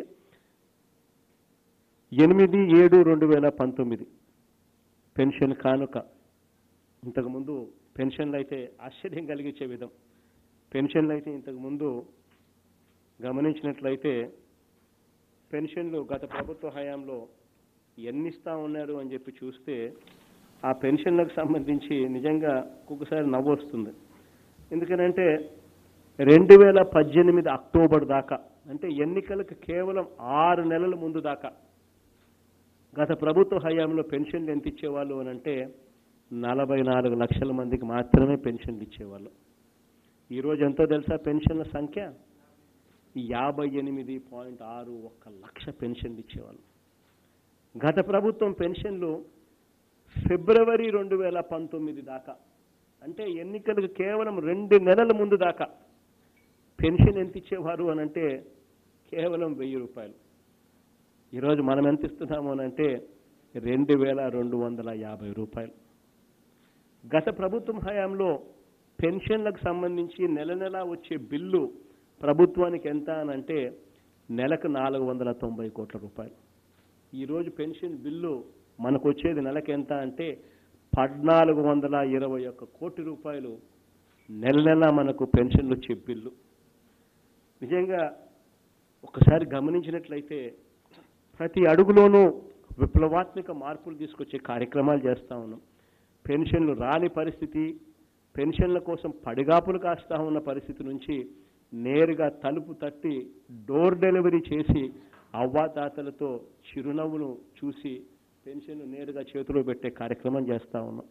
ఎనిమిది ఏడు రెండు వేల పంతొమ్మిది పెన్షన్ కానుక ఇంతకుముందు పెన్షన్లు అయితే ఆశ్చర్యం కలిగించే విధం పెన్షన్లు అయితే ఇంతకుముందు గమనించినట్లయితే పెన్షన్లు గత ప్రభుత్వ హయాంలో ఎన్ని ఇస్తా ఉన్నారు అని చెప్పి చూస్తే ఆ పెన్షన్లకు సంబంధించి నిజంగా ఒక్కొక్కసారి నవ్వు వస్తుంది ఎందుకనంటే రెండు వేల పద్దెనిమిది అక్టోబర్ దాకా అంటే ఎన్నికలకు కేవలం ఆరు నెలల ముందు దాకా గత ప్రభుత్వ హయాంలో పెన్షన్లు ఎంత ఇచ్చేవాళ్ళు అని అంటే నలభై నాలుగు లక్షల మందికి మాత్రమే పెన్షన్లు ఇచ్చేవాళ్ళు ఈరోజు ఎంతో తెలుసా పెన్షన్ల సంఖ్య యాభై ఎనిమిది పాయింట్ ఆరు ఒక్క లక్ష పెన్షన్లు ఇచ్చేవాళ్ళు గత ప్రభుత్వం పెన్షన్లు ఫిబ్రవరి రెండు వేల పంతొమ్మిది దాకా అంటే ఎన్నికలకు కేవలం రెండు నెలల ముందు దాకా పెన్షన్ ఎంత ఇచ్చేవారు అని అంటే కేవలం వెయ్యి రూపాయలు ఈరోజు మనం ఎంత ఇస్తున్నాము అని అంటే రెండు వేల రెండు వందల యాభై రూపాయలు గత ప్రభుత్వం హయాంలో పెన్షన్లకు సంబంధించి నెల నెల వచ్చే బిల్లు ప్రభుత్వానికి ఎంత అని అంటే నెలకు నాలుగు వందల తొంభై కోట్ల రూపాయలు ఈరోజు పెన్షన్ బిల్లు మనకు వచ్చేది నెలకు ఎంత అంటే పద్నాలుగు వందల ఇరవై ఒక్క కోటి రూపాయలు నెల నెల మనకు పెన్షన్లు వచ్చే బిల్లు నిజంగా ఒకసారి గమనించినట్లయితే ప్రతి అడుగులోనూ విప్లవాత్మక మార్పులు తీసుకొచ్చే కార్యక్రమాలు చేస్తూ ఉన్నాం పెన్షన్లు రాని పరిస్థితి పెన్షన్ల కోసం పడిగాపులు కాస్తా ఉన్న పరిస్థితి నుంచి నేరుగా తలుపు తట్టి డోర్ డెలివరీ చేసి అవ్వాతాతలతో చిరునవ్వును చూసి పెన్షన్లు నేరుగా చేతిలో పెట్టే కార్యక్రమం చేస్తా ఉన్నాం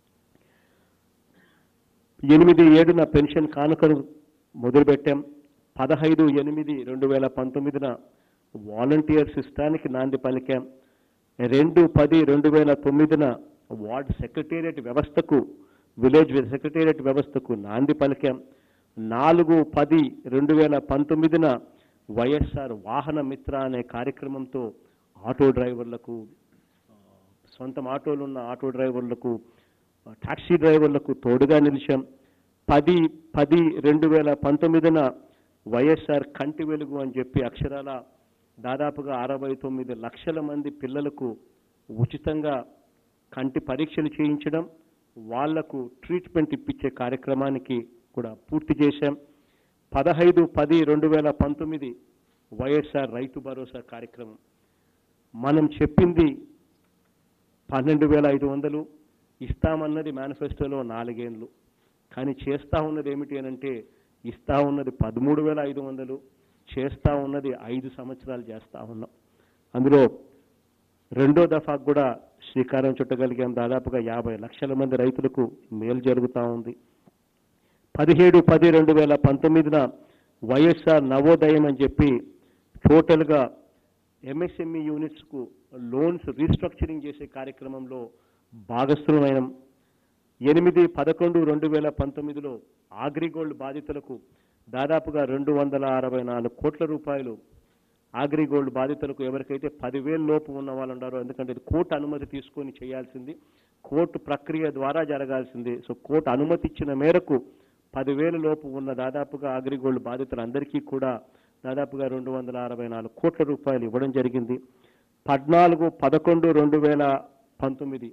ఎనిమిది ఏడున పెన్షన్ కానుకను మొదలుపెట్టాం పదహైదు ఎనిమిది రెండు వేల పంతొమ్మిదిన వాలంటీర్ సిస్టానికి నాంది పలికాం రెండు పది రెండు వేల తొమ్మిదిన వార్డ్ సెక్రటేరియట్ వ్యవస్థకు విలేజ్ సెక్రటేరియట్ వ్యవస్థకు నాంది పలికాం నాలుగు పది రెండు వేల పంతొమ్మిదిన వైఎస్ఆర్ వాహన మిత్ర అనే కార్యక్రమంతో ఆటో డ్రైవర్లకు సొంతం ఆటోలు ఉన్న ఆటో డ్రైవర్లకు టాక్సీ డ్రైవర్లకు తోడుగా నిలిచాం పది పది రెండు వేల పంతొమ్మిదిన వైఎస్ఆర్ కంటి వెలుగు అని చెప్పి అక్షరాల దాదాపుగా అరవై తొమ్మిది లక్షల మంది పిల్లలకు ఉచితంగా కంటి పరీక్షలు చేయించడం వాళ్లకు ట్రీట్మెంట్ ఇప్పించే కార్యక్రమానికి కూడా పూర్తి చేశాం పదహైదు పది రెండు వేల పంతొమ్మిది వైఎస్ఆర్ రైతు భరోసా కార్యక్రమం మనం చెప్పింది పన్నెండు వేల ఐదు వందలు ఇస్తామన్నది మేనిఫెస్టోలో నాలుగేండ్లు కానీ చేస్తా ఉన్నది ఏమిటి అని అంటే ఇస్తా ఉన్నది పదమూడు వేల ఐదు వందలు చేస్తా ఉన్నది ఐదు సంవత్సరాలు చేస్తా ఉన్నాం అందులో రెండో దఫాకు కూడా శ్రీకారం చుట్టగలిగాం దాదాపుగా యాభై లక్షల మంది రైతులకు మేలు జరుగుతూ ఉంది పదిహేడు పది రెండు వేల పంతొమ్మిదిన వైఎస్ఆర్ నవోదయం అని చెప్పి టోటల్గా ఎంఎస్ఎంఈ యూనిట్స్కు లోన్స్ రీస్ట్రక్చరింగ్ చేసే కార్యక్రమంలో భాగస్థులమైన ఎనిమిది పదకొండు రెండు వేల పంతొమ్మిదిలో ఆగ్రిగోల్డ్ బాధితులకు దాదాపుగా రెండు వందల అరవై నాలుగు కోట్ల రూపాయలు ఆగ్రిగోల్డ్ బాధితులకు ఎవరికైతే పదివేల లోపు ఉన్న వాళ్ళు ఉన్నారో ఎందుకంటే ఇది కోర్టు అనుమతి తీసుకొని చేయాల్సింది కోర్టు ప్రక్రియ ద్వారా జరగాల్సింది సో కోర్టు అనుమతి ఇచ్చిన మేరకు పదివేల లోపు ఉన్న దాదాపుగా అగ్రిగోల్డ్ బాధితులందరికీ కూడా దాదాపుగా రెండు వందల అరవై నాలుగు కోట్ల రూపాయలు ఇవ్వడం జరిగింది పద్నాలుగు పదకొండు రెండు వేల పంతొమ్మిది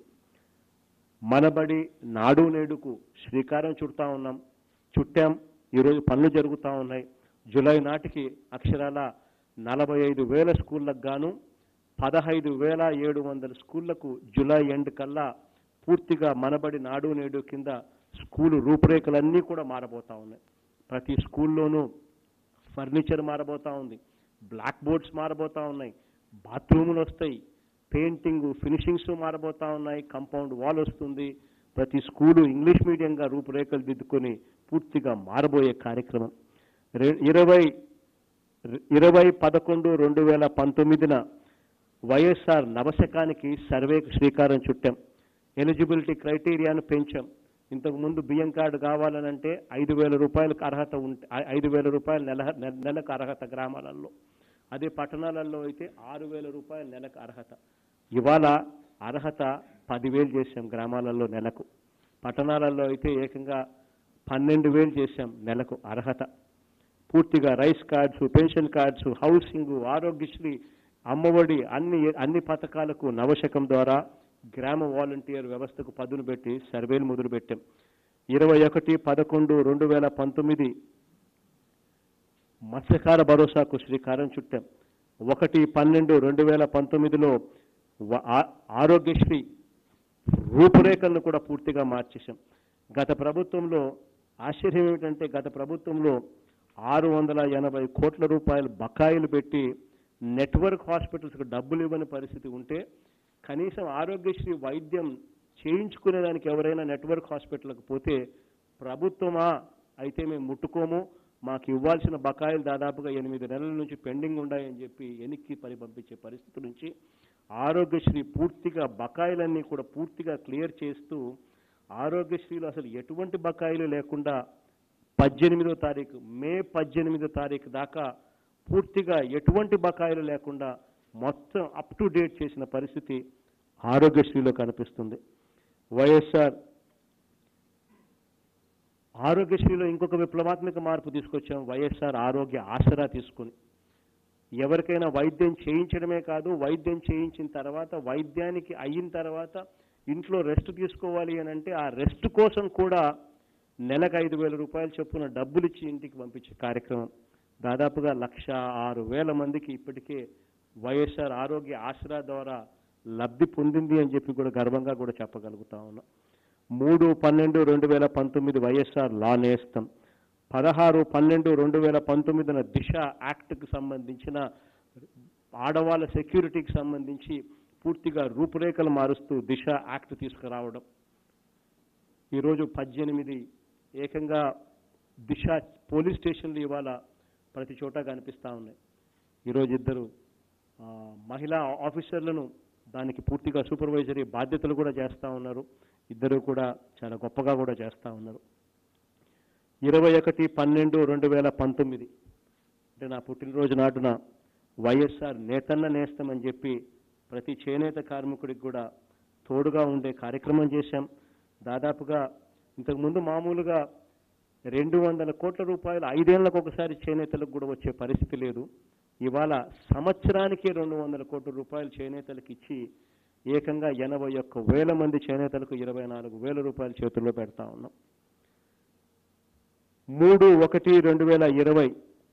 మనబడి నాడు నేడుకు శ్రీకారం చుడతా ఉన్నాం చుట్టాం ఈరోజు పనులు జరుగుతూ ఉన్నాయి జూలై నాటికి అక్షరాల నలభై ఐదు వేల స్కూళ్ళకు గాను పదహైదు వేల ఏడు వందల స్కూళ్లకు జూలై ఎండ్ కల్లా పూర్తిగా మనబడి నాడు నేడు కింద స్కూలు రూపురేఖలన్నీ కూడా మారబోతా ఉన్నాయి ప్రతి స్కూల్లోనూ ఫర్నిచర్ మారబోతా ఉంది బ్లాక్ బోర్డ్స్ మారబోతా ఉన్నాయి బాత్రూములు వస్తాయి పెయింటింగ్ ఫినిషింగ్స్ మారబోతా ఉన్నాయి కాంపౌండ్ వాల్ వస్తుంది ప్రతి స్కూలు ఇంగ్లీష్ మీడియంగా రూపురేఖలు దిద్దుకొని పూర్తిగా మారబోయే కార్యక్రమం రె- ఇరవై ఇరవై పదకొండు రెండు వేల పంతొమ్మిదిన వైఎస్ఆర్ నవశకానికి సర్వేకు శ్రీకారం చుట్టాం ఎలిజిబిలిటీ క్రైటీరియాను పెంచాం ఇంతకు ముందు బియ్యం కార్డు కావాలనంటే ఐదు వేల రూపాయలకు అర్హత ఉంటే ఐ- ఐదు వేల రూపాయలు నెల నె- నెలకు అర్హత గ్రామాలలో అదే పట్టణాలలో అయితే ఆరు వేల రూపాయలు నెలకు అర్హత ఇవాళ అర్హత పదివేలు చేశాం గ్రామాలలో నెలకు పట్టణాలలో అయితే ఏకంగా పన్నెండు వేలు చేశాం నెలకు అర్హత పూర్తిగా rice cards pension cards housing Aarogyasri Amma Vodi అన్ని అన్ని పథకాలకు నవశకం ద్వారా గ్రామ వాలంటీర్ వ్యవస్థకు పదును పెట్టి సర్వేలు మొదలుపెట్టాం ఇరవై ఒకటి పదకొండు రెండు వేల పంతొమ్మిది మత్స్యకార భరోసాకు శ్రీకారం చుట్టాం ఒకటి పన్నెండు రెండు వేల పంతొమ్మిదిలో వ- ఆ- ఆరోగ్యశ్రీ రూపురేఖలను కూడా పూర్తిగా మార్చేశాం గత ప్రభుత్వంలో ఆశ్చర్యం ఏమిటంటే గత ప్రభుత్వంలో ఆరు వందల ఎనభై కోట్ల రూపాయలు బకాయిలు పెట్టి నెట్వర్క్ హాస్పిటల్స్కి డబ్బులు ఇవ్వని పరిస్థితి ఉంటే కనీసం ఆరోగ్యశ్రీ వైద్యం చేయించుకునేదానికి ఎవరైనా నెట్వర్క్ హాస్పిటల్కి పోతే ప్రభుత్వమా అయితే మేము ముట్టుకోము మాకు ఇవ్వాల్సిన బకాయిలు దాదాపుగా ఎనిమిది నెలల నుంచి పెండింగ్ ఉన్నాయని చెప్పి వెనక్కి పని పంపించే పరిస్థితి నుంచి ఆరోగ్యశ్రీ పూర్తిగా బకాయిలన్నీ కూడా పూర్తిగా క్లియర్ చేస్తూ ఆరోగ్యశ్రీలో అసలు ఎటువంటి బకాయిలు లేకుండా పద్దెనిమిదో తారీఖు మే పద్దెనిమిదో తారీఖు దాకా పూర్తిగా ఎటువంటి బకాయిలు లేకుండా మొత్తం అప్ టు డేట్ చేసిన పరిస్థితి ఆరోగ్యశ్రీలో కనిపిస్తుంది వైఎస్ఆర్ ఆరోగ్యశ్రీలో ఇంకొక విప్లవాత్మక మార్పు తీసుకొచ్చాం వైఎస్ఆర్ ఆరోగ్య ఆసరా తీసుకుని ఎవరికైనా వైద్యం చేయించడమే కాదు వైద్యం చేయించిన తర్వాత వైద్యానికి అయిన తర్వాత ఇంట్లో రెస్ట్ తీసుకోవాలి అని అంటే ఆ రెస్ట్ కోసం కూడా నెలకు ఐదు వేల రూపాయలు చొప్పున డబ్బులు ఇచ్చి ఇంటికి పంపించే కార్యక్రమం దాదాపుగా లక్ష ఆరు వేల మందికి ఇప్పటికే వైఎస్ఆర్ ఆరోగ్య ఆసరా ద్వారా లబ్ధి పొందింది అని చెప్పి కూడా గర్వంగా కూడా చెప్పగలుగుతా ఉన్నాం మూడు పన్నెండు రెండు వేల పంతొమ్మిది వైఎస్ఆర్ లా నేస్తం పదహారు పన్నెండు రెండు వేల పంతొమ్మిదిన దిశ యాక్ట్కి సంబంధించిన ఆడవాళ్ళ సెక్యూరిటీకి సంబంధించి పూర్తిగా రూపురేఖలు మారుస్తూ దిశ యాక్ట్ తీసుకురావడం ఈరోజు పద్దెనిమిది ఏకంగా దిశ పోలీస్ స్టేషన్లు ఇవాళ ప్రతి చోట కనిపిస్తూ ఉన్నాయి ఈరోజు ఇద్దరు ఆ, మహిళా ఆఫీసర్లను దానికి పూర్తిగా సూపర్వైజరీ బాధ్యతలు కూడా చేస్తూ ఉన్నారు ఇద్దరు కూడా చాలా గొప్పగా కూడా చేస్తూ ఉన్నారు ఇరవై ఒకటి పన్నెండు రెండు వేల పంతొమ్మిది అంటే నా పుట్టినరోజు నాటున వైఎస్ఆర్ నేతన్న నేస్తామని చెప్పి ప్రతి చేనేత కార్మికుడికి కూడా తోడుగా ఉండే కార్యక్రమం చేశాం దాదాపుగా ఇంతకుముందు మామూలుగా రెండు వందల కోట్ల రూపాయలు ఐదేళ్లకు ఒకసారి చేనేతలకు కూడా వచ్చే పరిస్థితి లేదు ఇవాళ సంవత్సరానికి రెండు వందల కోట్ల రూపాయలు చేనేతలకు ఇచ్చి ఏకంగా ఎనభై ఒక్క వేల మంది చేనేతలకు ఇరవై నాలుగు వేల రూపాయలు చేతుల్లో పెడతా ఉన్నాం మూడు ఒకటి రెండు వేల ఇరవై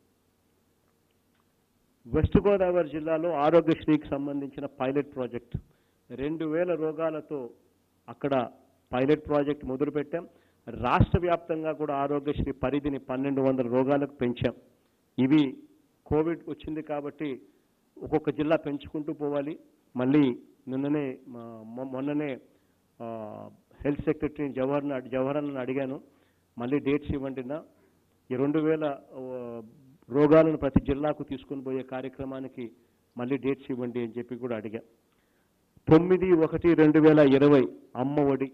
వెస్ట్ గోదావరి జిల్లాలో ఆరోగ్యశ్రీకి సంబంధించిన పైలట్ ప్రాజెక్ట్ రెండు వేల రోగాలతో అక్కడ పైలట్ ప్రాజెక్ట్ మొదలుపెట్టాం రాష్ట్ర వ్యాప్తంగా కూడా ఆరోగ్యశ్రీ పరిధిని పన్నెండు వందల రోగాలకు పెంచాం ఇవి కోవిడ్ వచ్చింది కాబట్టి ఒక్కొక్క జిల్లా పెంచుకుంటూ పోవాలి మళ్ళీ నిన్ననే మా- మొ- మొన్ననే ఆ, హెల్త్ సెక్రటరీ జవహర్ జవహర్ని అడిగాను మళ్ళీ డేట్స్ ఇవ్వండి నా ఈ రెండు వేల ఆ, రోగాలను ప్రతి జిల్లాకు తీసుకొని పోయే కార్యక్రమానికి మళ్ళీ డేట్స్ ఇవ్వండి అని చెప్పి కూడా అడిగా తొమ్మిది ఒకటి రెండు వేల ఇరవై అమ్మ ఒడి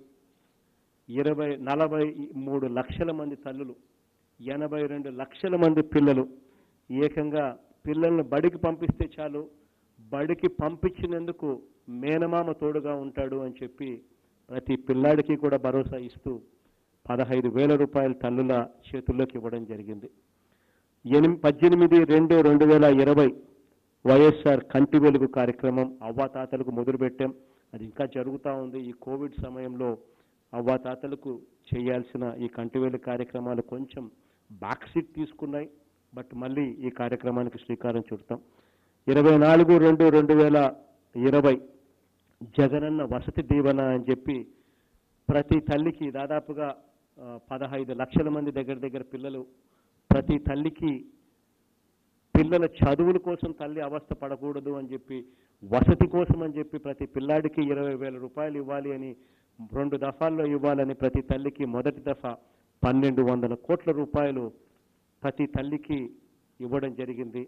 ఇరవై నలభై మూడు లక్షల మంది తల్లులు ఎనభై రెండు లక్షల మంది పిల్లలు ఏకంగా పిల్లల్ని బడికి పంపిస్తే చాలు బడికి పంపించినందుకు మేనమామ తోడుగా ఉంటాడు అని చెప్పి ప్రతి పిల్లాడికి కూడా భరోసా ఇస్తూ పదహైదు వేల రూపాయల తల్లుల చేతుల్లోకి ఇవ్వడం జరిగింది ఎనిమి పద్దెనిమిది రెండు రెండు వేల ఇరవై వైఎస్ఆర్ కంటి వెలుగు కార్యక్రమం అవ్వాతాతలకు మొదలుపెట్టాం అది ఇంకా జరుగుతూ ఉంది ఈ కోవిడ్ సమయంలో అవ్వాతాతలకు చేయాల్సిన ఈ కంటి వెలుగు కార్యక్రమాలు కొంచెం బ్యాక్ సీట్ తీసుకున్నాయి బట్ మళ్ళీ ఈ కార్యక్రమానికి శ్రీకారం చుడతాం ఇరవై నాలుగు రెండు రెండు వేల ఇరవై జగనన్న వసతి దీవెన అని చెప్పి ప్రతి తల్లికి దాదాపుగా ఆ, పదహైదు లక్షల మంది దగ్గర దగ్గర పిల్లలు ప్రతి తల్లికి పిల్లల చదువుల కోసం తల్లి అవస్థ పడకూడదు అని చెప్పి వసతి కోసం అని చెప్పి ప్రతి పిల్లాడికి ఇరవై వేల రూపాయలు ఇవ్వాలి అని రెండు దఫాల్లో ఇవ్వాలని ప్రతి తల్లికి మొదటి దఫా పన్నెండు వందల కోట్ల రూపాయలు ప్రతి తల్లికి ఇవ్వడం జరిగింది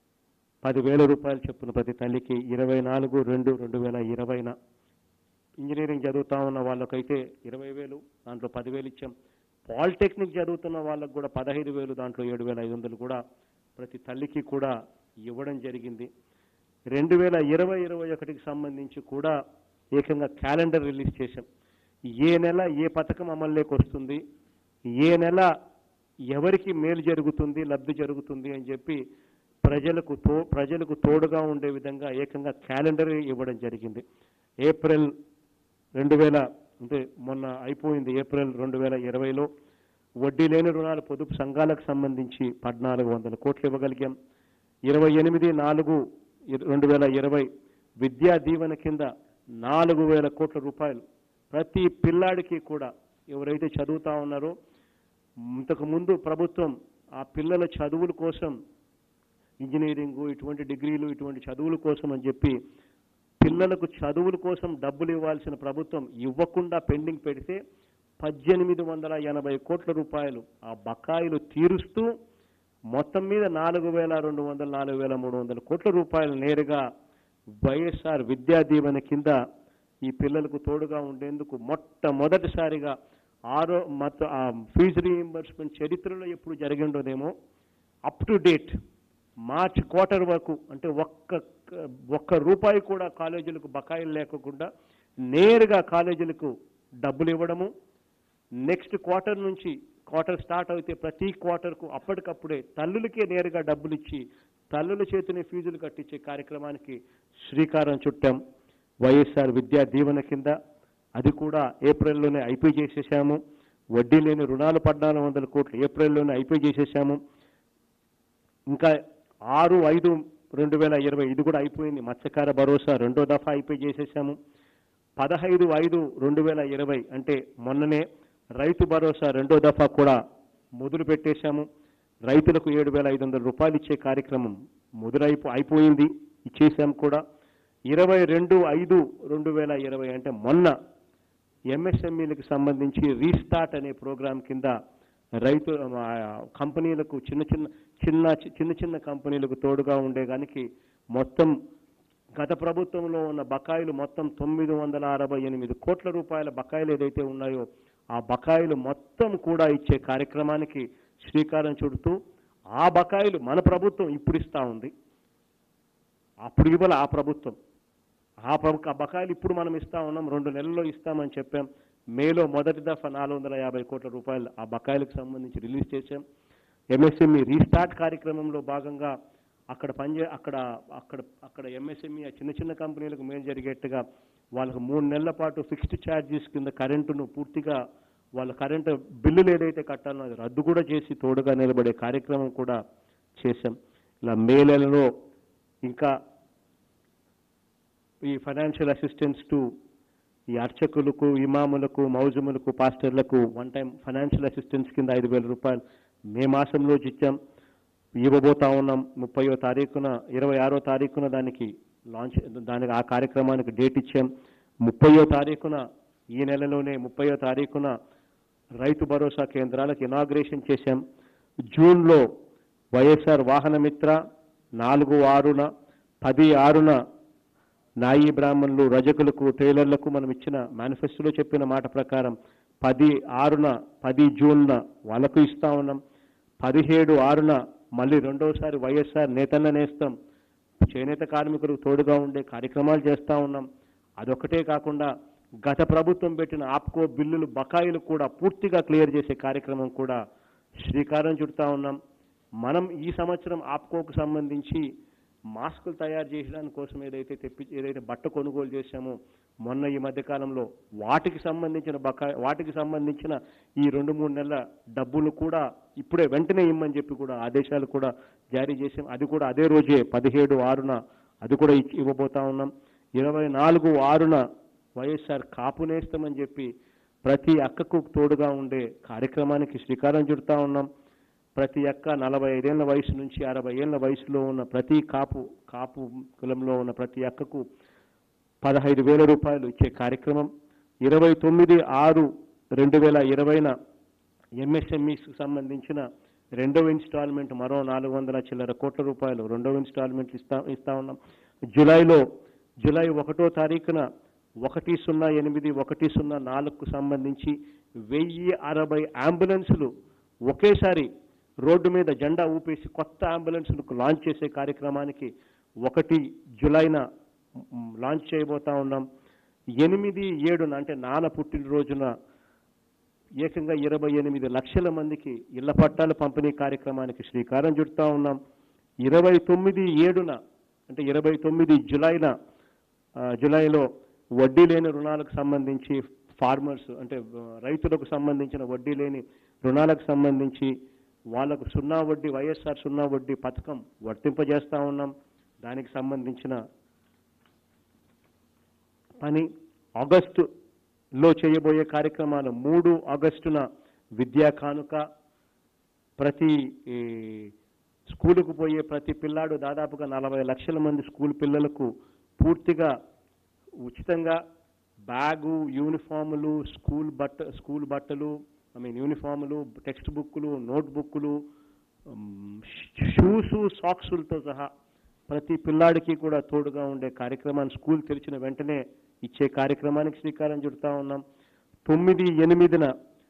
పదివేల రూపాయలు చొప్పున ప్రతి తల్లికి ఇరవై నాలుగు రెండు రెండు వేల ఇరవైన ఇంజనీరింగ్ చదువుతా ఉన్న వాళ్ళకైతే ఇరవై వేలు దాంట్లో పదివేలు ఇచ్చాం పాలిటెక్నిక్ చదువుతున్న వాళ్ళకు కూడా పదహైదు వేలు దాంట్లో ఏడు వేల ఐదు వందలు కూడా ప్రతి తల్లికి కూడా ఇవ్వడం జరిగింది రెండు వేల ఇరవై ఇరవై ఒకటికి సంబంధించి కూడా ఏకంగా క్యాలెండర్ రిలీజ్ చేశాం ఏ నెల ఏ పథకం అమల్లోకి వస్తుంది ఏ నెల ఎవరికి మేలు జరుగుతుంది లబ్ధి జరుగుతుంది అని చెప్పి ప్రజలకు తో ప్రజలకు తోడుగా ఉండే విధంగా ఏకంగా క్యాలెండర్ ఇవ్వడం జరిగింది ఏప్రిల్ రెండు వేల అంటే మొన్న అయిపోయింది ఏప్రిల్ రెండు వేల ఇరవైలో వడ్డీ లేని రుణాలు పొదుపు సంఘాలకు సంబంధించి పద్నాలుగు వందల కోట్లు ఇవ్వగలిగాం ఇరవై ఎనిమిది నాలుగు ఇర- రెండు వేల ఇరవై విద్యా దీవెన కింద నాలుగు వేల కోట్ల రూపాయలు ప్రతి పిల్లాడికి కూడా ఎవరైతే చదువుతా ఉన్నారో ఇంతకు ముందు ప్రభుత్వం ఆ పిల్లల చదువుల కోసం ఇంజనీరింగ్ ఇటువంటి డిగ్రీలు ఇటువంటి చదువుల కోసం అని చెప్పి పిల్లలకు చదువుల కోసం డబ్బులు ఇవ్వాల్సిన ప్రభుత్వం ఇవ్వకుండా పెండింగ్ పెడితే పద్దెనిమిది వందల ఎనభై కోట్ల రూపాయలు ఆ బకాయిలు తీరుస్తూ మొత్తం మీద నాలుగు వేల రెండు వందల నాలుగు వేల మూడు వందల కోట్ల రూపాయలు నేరుగా వైఎస్ఆర్ విద్యా దీవెన కింద ఈ పిల్లలకు తోడుగా ఉండేందుకు మొట్టమొదటిసారిగా ఆరో మత ఆ ఫీజు రీయింబర్స్మెంట్ చరిత్రలో ఎప్పుడు జరిగి ఉండదేమో up to date March quarter వరకు అంటే ఒక్క ఒక్క రూపాయి కూడా కాలేజీలకు బకాయిలు లేకుండా నేరుగా కాలేజీలకు డబ్బులు ఇవ్వడము నెక్స్ట్ క్వార్టర్ నుంచి క్వార్టర్ స్టార్ట్ అయితే ప్రతి క్వార్టర్కు అప్పటికప్పుడే తల్లులకే నేరుగా డబ్బులు ఇచ్చి తల్లుల చేతిని ఫీజులు కట్టించే కార్యక్రమానికి శ్రీకారం చుట్టాం వైఎస్ఆర్ విద్యా దీవెన కింద అది కూడా ఏప్రిల్లోనే ఐపీ చేసేసాము వడ్డీ లేని రుణాలు పద్నాలుగు వందల కోట్లు ఏప్రిల్లోనే ఐపీ చేసేసాము ఇంకా ఆరు ఐదు రెండు వేల ఇరవై ఇది కూడా అయిపోయింది మత్స్యకార భరోసా రెండో దఫా అయిపోయి చేసేసాము పదహైదు ఐదు రెండు వేల ఇరవై అంటే మొన్ననే రైతు భరోసా రెండో దఫా కూడా మొదలు పెట్టేశాము రైతులకు ఏడు వేల ఐదు వందల రూపాయలు ఇచ్చే కార్యక్రమం మొదలైపో అయిపోయింది ఇచ్చేసాం కూడా ఇరవై రెండు ఐదు రెండు వేల ఇరవై అంటే మొన్న ఎంఎస్ఎంఈలకు సంబంధించి రీస్టార్ట్ అనే ప్రోగ్రాం కింద రైతు ఆ, కంపెనీలకు చిన్న చిన్న చిన్న చిన్న చిన్న కంపెనీలకు తోడుగా ఉండేదానికి మొత్తం గత ప్రభుత్వంలో ఉన్న బకాయిలు మొత్తం తొమ్మిది వందల అరవై ఎనిమిది కోట్ల రూపాయల బకాయిలు ఏదైతే ఉన్నాయో ఆ బకాయిలు మొత్తం కూడా ఇచ్చే కార్యక్రమానికి శ్రీకారం చుడుతూ ఆ బకాయిలు మన ప్రభుత్వం ఇప్పుడు ఇస్తా ఉంది అప్పుడు ఇవ్వాలి ఆ ప్రభుత్వం ఆ ప్రభు ఆ బకాయిలు ఇప్పుడు మనం ఇస్తా ఉన్నాం రెండు నెలల్లో ఇస్తామని చెప్పాం మేలో మొదటి దఫా నాలుగు వందల యాభై కోట్ల రూపాయలు ఆ బకాయిలకు సంబంధించి రిలీజ్ చేశాం ఎంఎస్ఎంఈ రీస్టార్ట్ కార్యక్రమంలో భాగంగా అక్కడ పనిచే అక్కడ అక్కడ అక్కడ ఎంఎస్ఎంఈ ఆ చిన్న చిన్న కంపెనీలకు మేలు జరిగేట్టుగా వాళ్ళకు మూడు నెలల పాటు ఫిక్స్డ్ ఛార్జెస్ కింద కరెంటును పూర్తిగా వాళ్ళ కరెంటు బిల్లులు ఏదైతే కట్టాలో అది రద్దు కూడా చేసి తోడుగా నిలబడే కార్యక్రమం కూడా చేశాం ఇలా మే నెలలో ఇంకా ఈ ఫైనాన్షియల్ అసిస్టెన్స్ టు ఈ అర్చకులకు ఇమాములకు మౌజములకు పాస్టర్లకు వన్ టైం ఫైనాన్షియల్ అసిస్టెన్స్ కింద ఐదు వేల రూపాయలు మే మాసంలో ఇచ్చాం ఇవ్వబోతా ఉన్నాం ముప్పయో తారీఖున ఇరవై ఆరో తారీఖున దానికి లాంచ్ దానికి ఆ కార్యక్రమానికి డేట్ ఇచ్చాం ముప్పయో తారీఖున ఈ నెలలోనే ముప్పయో తారీఖున రైతు భరోసా కేంద్రాలకు ఇనాగ్రేషన్ చేశాం జూన్లో వైఎస్ఆర్ వాహన మిత్ర నాలుగు ఆరున పది ఆరున నాయి బ్రాహ్మణులు రజకులకు టైలర్లకు మనం ఇచ్చిన మేనిఫెస్టోలో చెప్పిన మాట ప్రకారం పది ఆరున పది జూన్న వాళ్ళకు ఇస్తా ఉన్నాం పదిహేడు ఆరున మళ్ళీ రెండోసారి వైఎస్ఆర్ నేతన్న నేస్తాం చేనేత కార్మికులకు తోడుగా ఉండే కార్యక్రమాలు చేస్తా ఉన్నాం అదొకటే కాకుండా గత ప్రభుత్వం పెట్టిన ఆప్కో బిల్లులు బకాయిలు కూడా పూర్తిగా క్లియర్ చేసే కార్యక్రమం కూడా శ్రీకారం చుడతా ఉన్నాం మనం ఈ సంవత్సరం ఆప్కోకు సంబంధించి మాస్కులు తయారు చేయడానికి కోసం ఏదైతే తెప్పి ఏదైతే బట్ట కొనుగోలు చేశామో మొన్న ఈ మధ్య కాలంలో వాటికి సంబంధించిన బకాయి వాటికి సంబంధించిన ఈ రెండు మూడు నెలల డబ్బులు కూడా ఇప్పుడే వెంటనే ఇమ్మని చెప్పి కూడా ఆదేశాలు కూడా జారీ చేసాం అది కూడా అదే రోజే పదిహేడు ఆరున అది కూడా ఇచ్చి ఇవ్వబోతా ఉన్నాం ఇరవై నాలుగు ఆరున వైఎస్ఆర్ కాపు నేస్తామని చెప్పి ప్రతి అక్కకు తోడుగా ఉండే కార్యక్రమానికి శ్రీకారం చుడతా ఉన్నాం ప్రతి అక్క నలభై ఐదేళ్ల వయసు నుంచి అరవై ఏళ్ల వయసులో ఉన్న ప్రతి కాపు కాపు కులంలో ఉన్న ప్రతి అక్కకు పదహైదు వేల రూపాయలు ఇచ్చే కార్యక్రమం ఇరవై తొమ్మిది ఆరు రెండు వేల ఇరవైన ఎంఎస్ఎంఈకి సంబంధించిన రెండవ ఇన్స్టాల్మెంట్ మరో నాలుగు వందల చిల్లర కోట్ల రూపాయలు రెండవ ఇన్స్టాల్మెంట్ ఇస్తా ఇస్తా ఉన్నాం జూలైలో జూలై ఒకటో తారీఖున ఒకటి సున్నా ఎనిమిది ఒకటి సున్నా నాలుగుకు సంబంధించి వెయ్యి అరవై అంబులెన్సులు ఒకేసారి రోడ్డు మీద జెండా ఊపేసి కొత్త అంబులెన్స్లకు లాంచ్ చేసే కార్యక్రమానికి ఒకటి జులైన మ్, లాంచ్ చేయబోతా ఉన్నాం ఎనిమిది ఏడున అంటే నాన్న పుట్టినరోజున ఏకంగా ఇరవై ఎనిమిది లక్షల మందికి ఇళ్ల పట్టాల పంపిణీ కార్యక్రమానికి శ్రీకారం చుడతా ఉన్నాం ఇరవై తొమ్మిది ఏడున అంటే ఇరవై తొమ్మిది జులైన ఆ, జులైలో వడ్డీ లేని రుణాలకు సంబంధించి ఫార్మర్స్ అంటే ఆ, రైతులకు సంబంధించిన వడ్డీ లేని రుణాలకు సంబంధించి వాళ్ళకు సున్నా వడ్డీ వైఎస్ఆర్ సున్నా వడ్డీ పథకం వర్తింపజేస్తా ఉన్నాం దానికి సంబంధించిన పని ఆగస్టులో చేయబోయే కార్యక్రమాలు మూడు ఆగస్టున విద్యా కానుక ప్రతి ఈ, స్కూలుకు పోయే ప్రతి పిల్లాడు దాదాపుగా నలభై లక్షల మంది స్కూల్ పిల్లలకు పూర్తిగా ఉచితంగా బ్యాగు యూనిఫాములు స్కూల్ బట్ట స్కూల్ బట్టలు ఐ మీన్ యూనిఫాములు టెక్స్ట్ బుక్కులు నోట్ బుక్కులు షూసు సాక్సులతో సహా ప్రతి పిల్లాడికి కూడా తోడుగా ఉండే కార్యక్రమాన్ని స్కూల్ తెరిచిన వెంటనే ఇచ్చే కార్యక్రమానికి శ్రీకారం చుడతా ఉన్నాం తొమ్మిది ఎనిమిదిన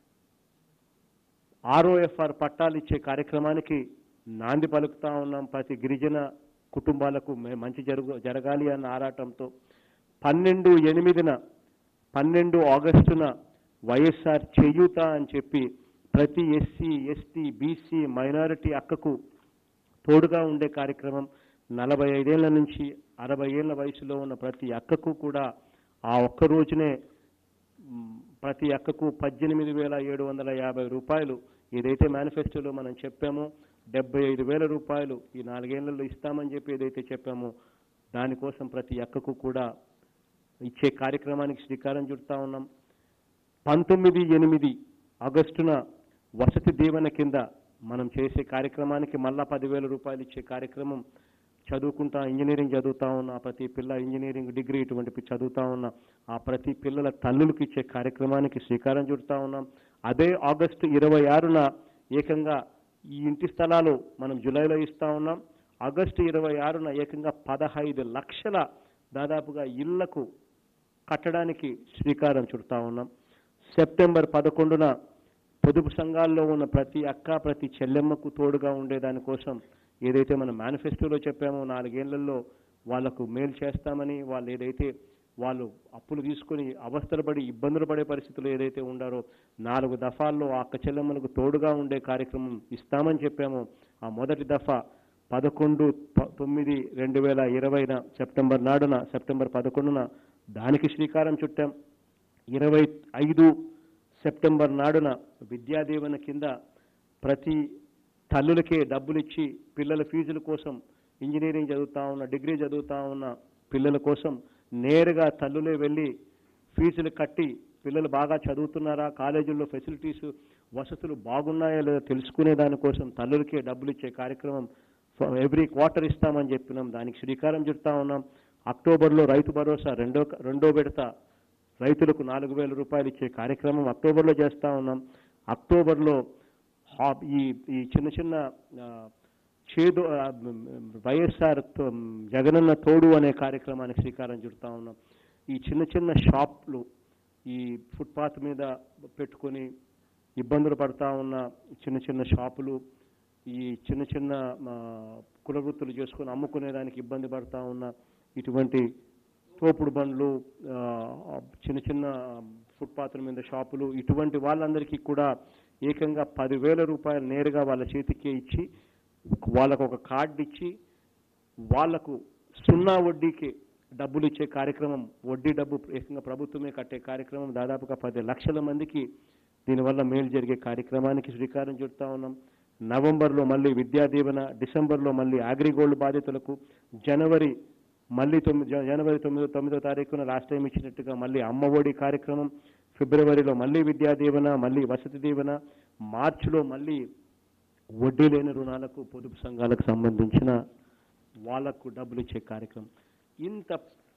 ఆర్ఓఎఫ్ఆర్ పట్టాలు ఇచ్చే కార్యక్రమానికి నాంది పలుకుతా ఉన్నాం ప్రతి గిరిజన కుటుంబాలకు మే- మంచి జరుగు జరగాలి అన్న ఆరాటంతో పన్నెండు ఎనిమిదిన పన్నెండు ఆగస్టున వైఎస్ఆర్ చేయూత అని చెప్పి ప్రతి ఎస్సీ ఎస్టీ బీసీ మైనారిటీ అక్కకు తోడుగా ఉండే కార్యక్రమం నలభై ఐదేళ్ల నుంచి అరవై ఏళ్ల వయసులో ఉన్న ప్రతి అక్కకు కూడా ఆ ఒక్క రోజునే మ్, ప్రతి అక్కకు పద్దెనిమిది వేల ఏడు వందల యాభై రూపాయలు ఏదైతే మేనిఫెస్టోలో మనం చెప్పామో డెబ్బై ఐదు వేల రూపాయలు ఈ నాలుగేళ్లలో ఇస్తామని చెప్పి ఏదైతే చెప్పామో దానికోసం ప్రతి అక్కకు కూడా ఇచ్చే కార్యక్రమానికి శ్రీకారం చుడతా ఉన్నాం పంతొమ్మిది ఎనిమిది ఆగస్టున వసతి దీవెన కింద మనం చేసే కార్యక్రమానికి మళ్ళా పదివేల రూపాయలు ఇచ్చే కార్యక్రమం చదువుకుంటా ఇంజనీరింగ్ చదువుతా ఉన్న ఆ ప్రతి పిల్ల ఇంజనీరింగ్ డిగ్రీ ఇటువంటి చదువుతా ఉన్న ఆ ప్రతి పిల్లల తల్లులకు ఇచ్చే కార్యక్రమానికి శ్రీకారం చుడతా ఉన్నాం అదే ఆగస్టు ఇరవై ఆరున ఏకంగా ఈ ఇంటి స్థలాలు మనం జూలైలో ఇస్తా ఉన్నాం ఆగస్టు ఇరవై ఆరున ఏకంగా పదహైదు లక్షల దాదాపుగా ఇళ్లకు కట్టడానికి శ్రీకారం చుడతా ఉన్నాం సెప్టెంబర్ పదకొండున పొదుపు సంఘాల్లో ఉన్న ప్రతి అక్క ప్రతి చెల్లెమ్మకు తోడుగా ఉండే దానికోసం ఏదైతే మనం మేనిఫెస్టోలో చెప్పామో నాలుగేళ్లలో వాళ్లకు మేలు చేస్తామని వాళ్ళు ఏదైతే వాళ్ళు అప్పులు తీసుకొని అవస్థలు పడి ఇబ్బందులు పడే పరిస్థితులు ఏదైతే ఉండారో నాలుగు దఫాల్లో ఆ అక్క చెల్లెమ్మలకు తోడుగా ఉండే కార్యక్రమం ఇస్తామని చెప్పామో ఆ మొదటి దఫా పదకొండు ప- తొమ్మిది రెండు వేల ఇరవైన సెప్టెంబర్ నాడున సెప్టెంబర్ పదకొండున దానికి శ్రీకారం చుట్టాం ఇరవై ఐదు సెప్టెంబర్ నాడున విద్యాదీవెన కింద ప్రతి తల్లులకే డబ్బులు ఇచ్చి పిల్లల ఫీజుల కోసం ఇంజనీరింగ్ చదువుతా ఉన్న డిగ్రీ చదువుతా ఉన్న పిల్లల కోసం నేరుగా తల్లులే వెళ్ళి ఫీజులు కట్టి పిల్లలు బాగా చదువుతున్నారా కాలేజీల్లో ఫెసిలిటీస్ వసతులు బాగున్నాయా లేదా తెలుసుకునే దానికోసం తల్లులకే డబ్బులు ఇచ్చే కార్యక్రమం ఎవ్రీ క్వార్టర్ ఇస్తామని చెప్పినాం దానికి శ్రీకారం చుడతా ఉన్నాం అక్టోబర్లో రైతు భరోసా రెండో రెండో విడత రైతులకు నాలుగు వేల రూపాయలు ఇచ్చే కార్యక్రమం అక్టోబర్లో చేస్తా ఉన్నాం అక్టోబర్లో హా- ఈ ఈ చిన్న చిన్న ఆ, చేదు ఆ, మ్, మ్, వైఎస్ఆర్ తో- మ్, జగనన్న తోడు అనే కార్యక్రమానికి శ్రీకారం చుడతా ఉన్నాం ఈ చిన్న చిన్న షాప్లు ఈ ఫుట్పాత్ మీద పెట్టుకొని ఇబ్బందులు పడతా ఉన్న చిన్న చిన్న షాపులు ఈ చిన్న చిన్న ఆ, కుల వృత్తులు చేసుకొని అమ్ముకునేదానికి ఇబ్బంది పడతా ఉన్న ఇటువంటి తోపుడు బండ్లు ఆ, చిన్న చిన్న ఫుట్పాత్ల మీద షాపులు ఇటువంటి వాళ్ళందరికీ కూడా ఏకంగా పదివేల రూపాయలు నేరుగా వాళ్ళ చేతికే ఇచ్చి వాళ్ళకు ఒక కార్డు ఇచ్చి వాళ్లకు సున్నా వడ్డీకి డబ్బులు ఇచ్చే కార్యక్రమం వడ్డీ డబ్బు ఏకంగా ప్రభుత్వమే కట్టే కార్యక్రమం దాదాపుగా పది లక్షల మందికి దీనివల్ల మేలు జరిగే కార్యక్రమానికి శ్రీకారం చుడతా ఉన్నాం నవంబర్లో మళ్ళీ విద్యా దీవెన డిసెంబర్లో మళ్ళీ అగ్రిగోల్డ్ బాధితులకు జనవరి మళ్ళీ తొమ్మిది జ- జనవరి తొమ్మిదో తొమ్మిదో తారీఖున లాస్ట్ టైం ఇచ్చినట్టుగా మళ్ళీ అమ్మ ఒడి కార్యక్రమం ఫిబ్రవరిలో మళ్ళీ విద్యా దీవెన మళ్ళీ వసతి దీవెన మార్చిలో మళ్ళీ వడ్డీ లేని రుణాలకు పొదుపు సంఘాలకు సంబంధించిన వాళ్లకు డబ్బులు ఇచ్చే కార్యక్రమం ఇంత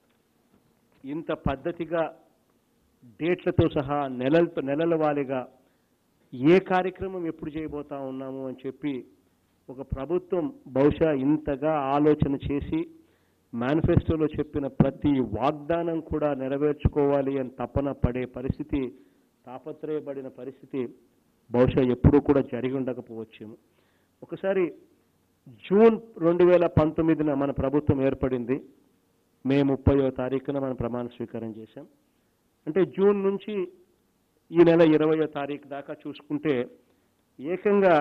ఇంత పద్ధతిగా డేట్లతో సహా నెలల నెలల వారీగా ఏ కార్యక్రమం ఎప్పుడు చేయబోతా ఉన్నాము అని చెప్పి ఒక ప్రభుత్వం బహుశా ఇంతగా ఆలోచన చేసి మేనిఫెస్టోలో చెప్పిన ప్రతి వాగ్దానం కూడా నెరవేర్చుకోవాలి అని తపన పడే పరిస్థితి తాపత్రయపడిన పరిస్థితి బహుశా ఎప్పుడూ కూడా జరిగి ఉండకపోవచ్చేమో ఒకసారి జూన్ రెండు వేల పంతొమ్మిదిన మన ప్రభుత్వం ఏర్పడింది మే ముప్పయో తారీఖున మనం ప్రమాణ స్వీకారం చేశాం అంటే జూన్ నుంచి ఈ నెల ఇరవయో తారీఖు దాకా చూసుకుంటే ఏకంగా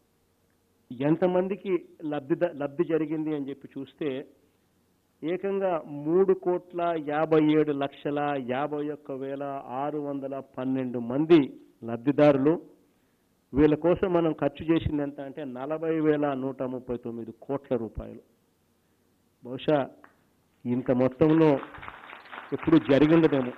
ఎంతమందికి లబ్ధి లబ్ధి జరిగింది అని చెప్పి చూస్తే ఏకంగా మూడు కోట్ల యాభై ఏడు లక్షల యాభై ఒక్క వేల ఆరు వందల పన్నెండు మంది లబ్ధిదారులు వీళ్ళ కోసం మనం ఖర్చు చేసింది ఎంత అంటే నలభై వేల నూట ముప్పై తొమ్మిది కోట్ల రూపాయలు బహుశా ఇంత మొత్తంలో ఎప్పుడు జరిగిండదేమో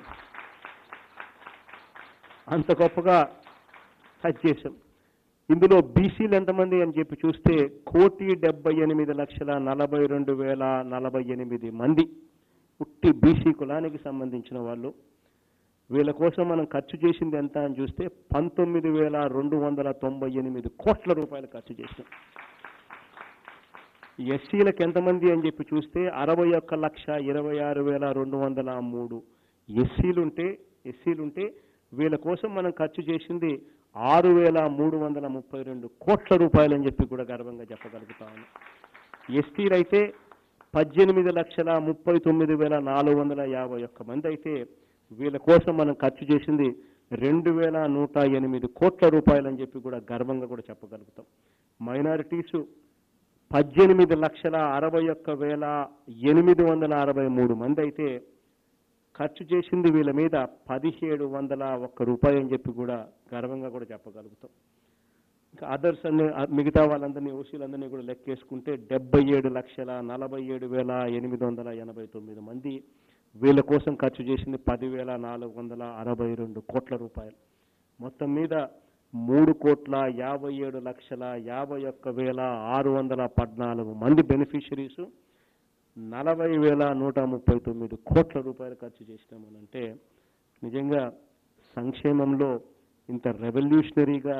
అంత గొప్పగా ఖర్చు చేశాం ఇందులో బీసీలు ఎంతమంది అని చెప్పి చూస్తే కోటి డెబ్బై ఎనిమిది లక్షల నలభై రెండు వేల నలభై ఎనిమిది మంది పుట్టి బీసీ కులానికి సంబంధించిన వాళ్ళు వీళ్ళ కోసం మనం ఖర్చు చేసింది ఎంత అని చూస్తే పంతొమ్మిది వేల రెండు వందల తొంభై ఎనిమిది కోట్ల రూపాయలు ఖర్చు చేసాం ఎస్సీలకు ఎంతమంది అని చెప్పి చూస్తే అరవై ఒక్క లక్ష ఇరవై ఆరు వేల రెండు వందల మూడు ఎస్సీలుంటే ఎస్సీలుంటే వీళ్ళ కోసం మనం ఖర్చు చేసింది ఆరు వేల మూడు వందల ముప్పై రెండు కోట్ల రూపాయలు అని చెప్పి కూడా గర్వంగా చెప్పగలుగుతా ఉన్నాం ఎస్టీలు అయితే పద్దెనిమిది లక్షల ముప్పై తొమ్మిది వేల నాలుగు వందల యాభై ఒక్క మంది అయితే వీళ్ళ కోసం మనం ఖర్చు చేసింది రెండు వేల నూట ఎనిమిది కోట్ల రూపాయలు అని చెప్పి కూడా గర్వంగా కూడా చెప్పగలుగుతాం మైనారిటీసు పద్దెనిమిది లక్షల అరవై ఒక్క వేల ఎనిమిది వందల అరవై మూడు మంది అయితే ఖర్చు చేసింది వీళ్ళ మీద పదిహేడు వందల ఒక్క రూపాయి అని చెప్పి కూడా గర్వంగా కూడా చెప్పగలుగుతాం ఇంకా అదర్స్ అన్ని ఆ మిగతా వాళ్ళందరినీ ఓసీలందరినీ కూడా లెక్కేసుకుంటే డెబ్బై ఏడు లక్షల నలభై ఏడు వేల ఎనిమిది వందల ఎనభై తొమ్మిది మంది వీళ్ళ కోసం ఖర్చు చేసింది పదివేల నాలుగు వందల అరవై రెండు కోట్ల రూపాయలు మొత్తం మీద మూడు కోట్ల యాభై ఏడు లక్షల యాభై ఒక్క వేల ఆరు వందల పద్నాలుగు మంది బెనిఫిషరీస్ నలభై వేల నూట ముప్పై తొమ్మిది కోట్ల రూపాయలు ఖర్చు చేసినామనంటే నిజంగా సంక్షేమంలో ఇంత రెవల్యూషనరీగా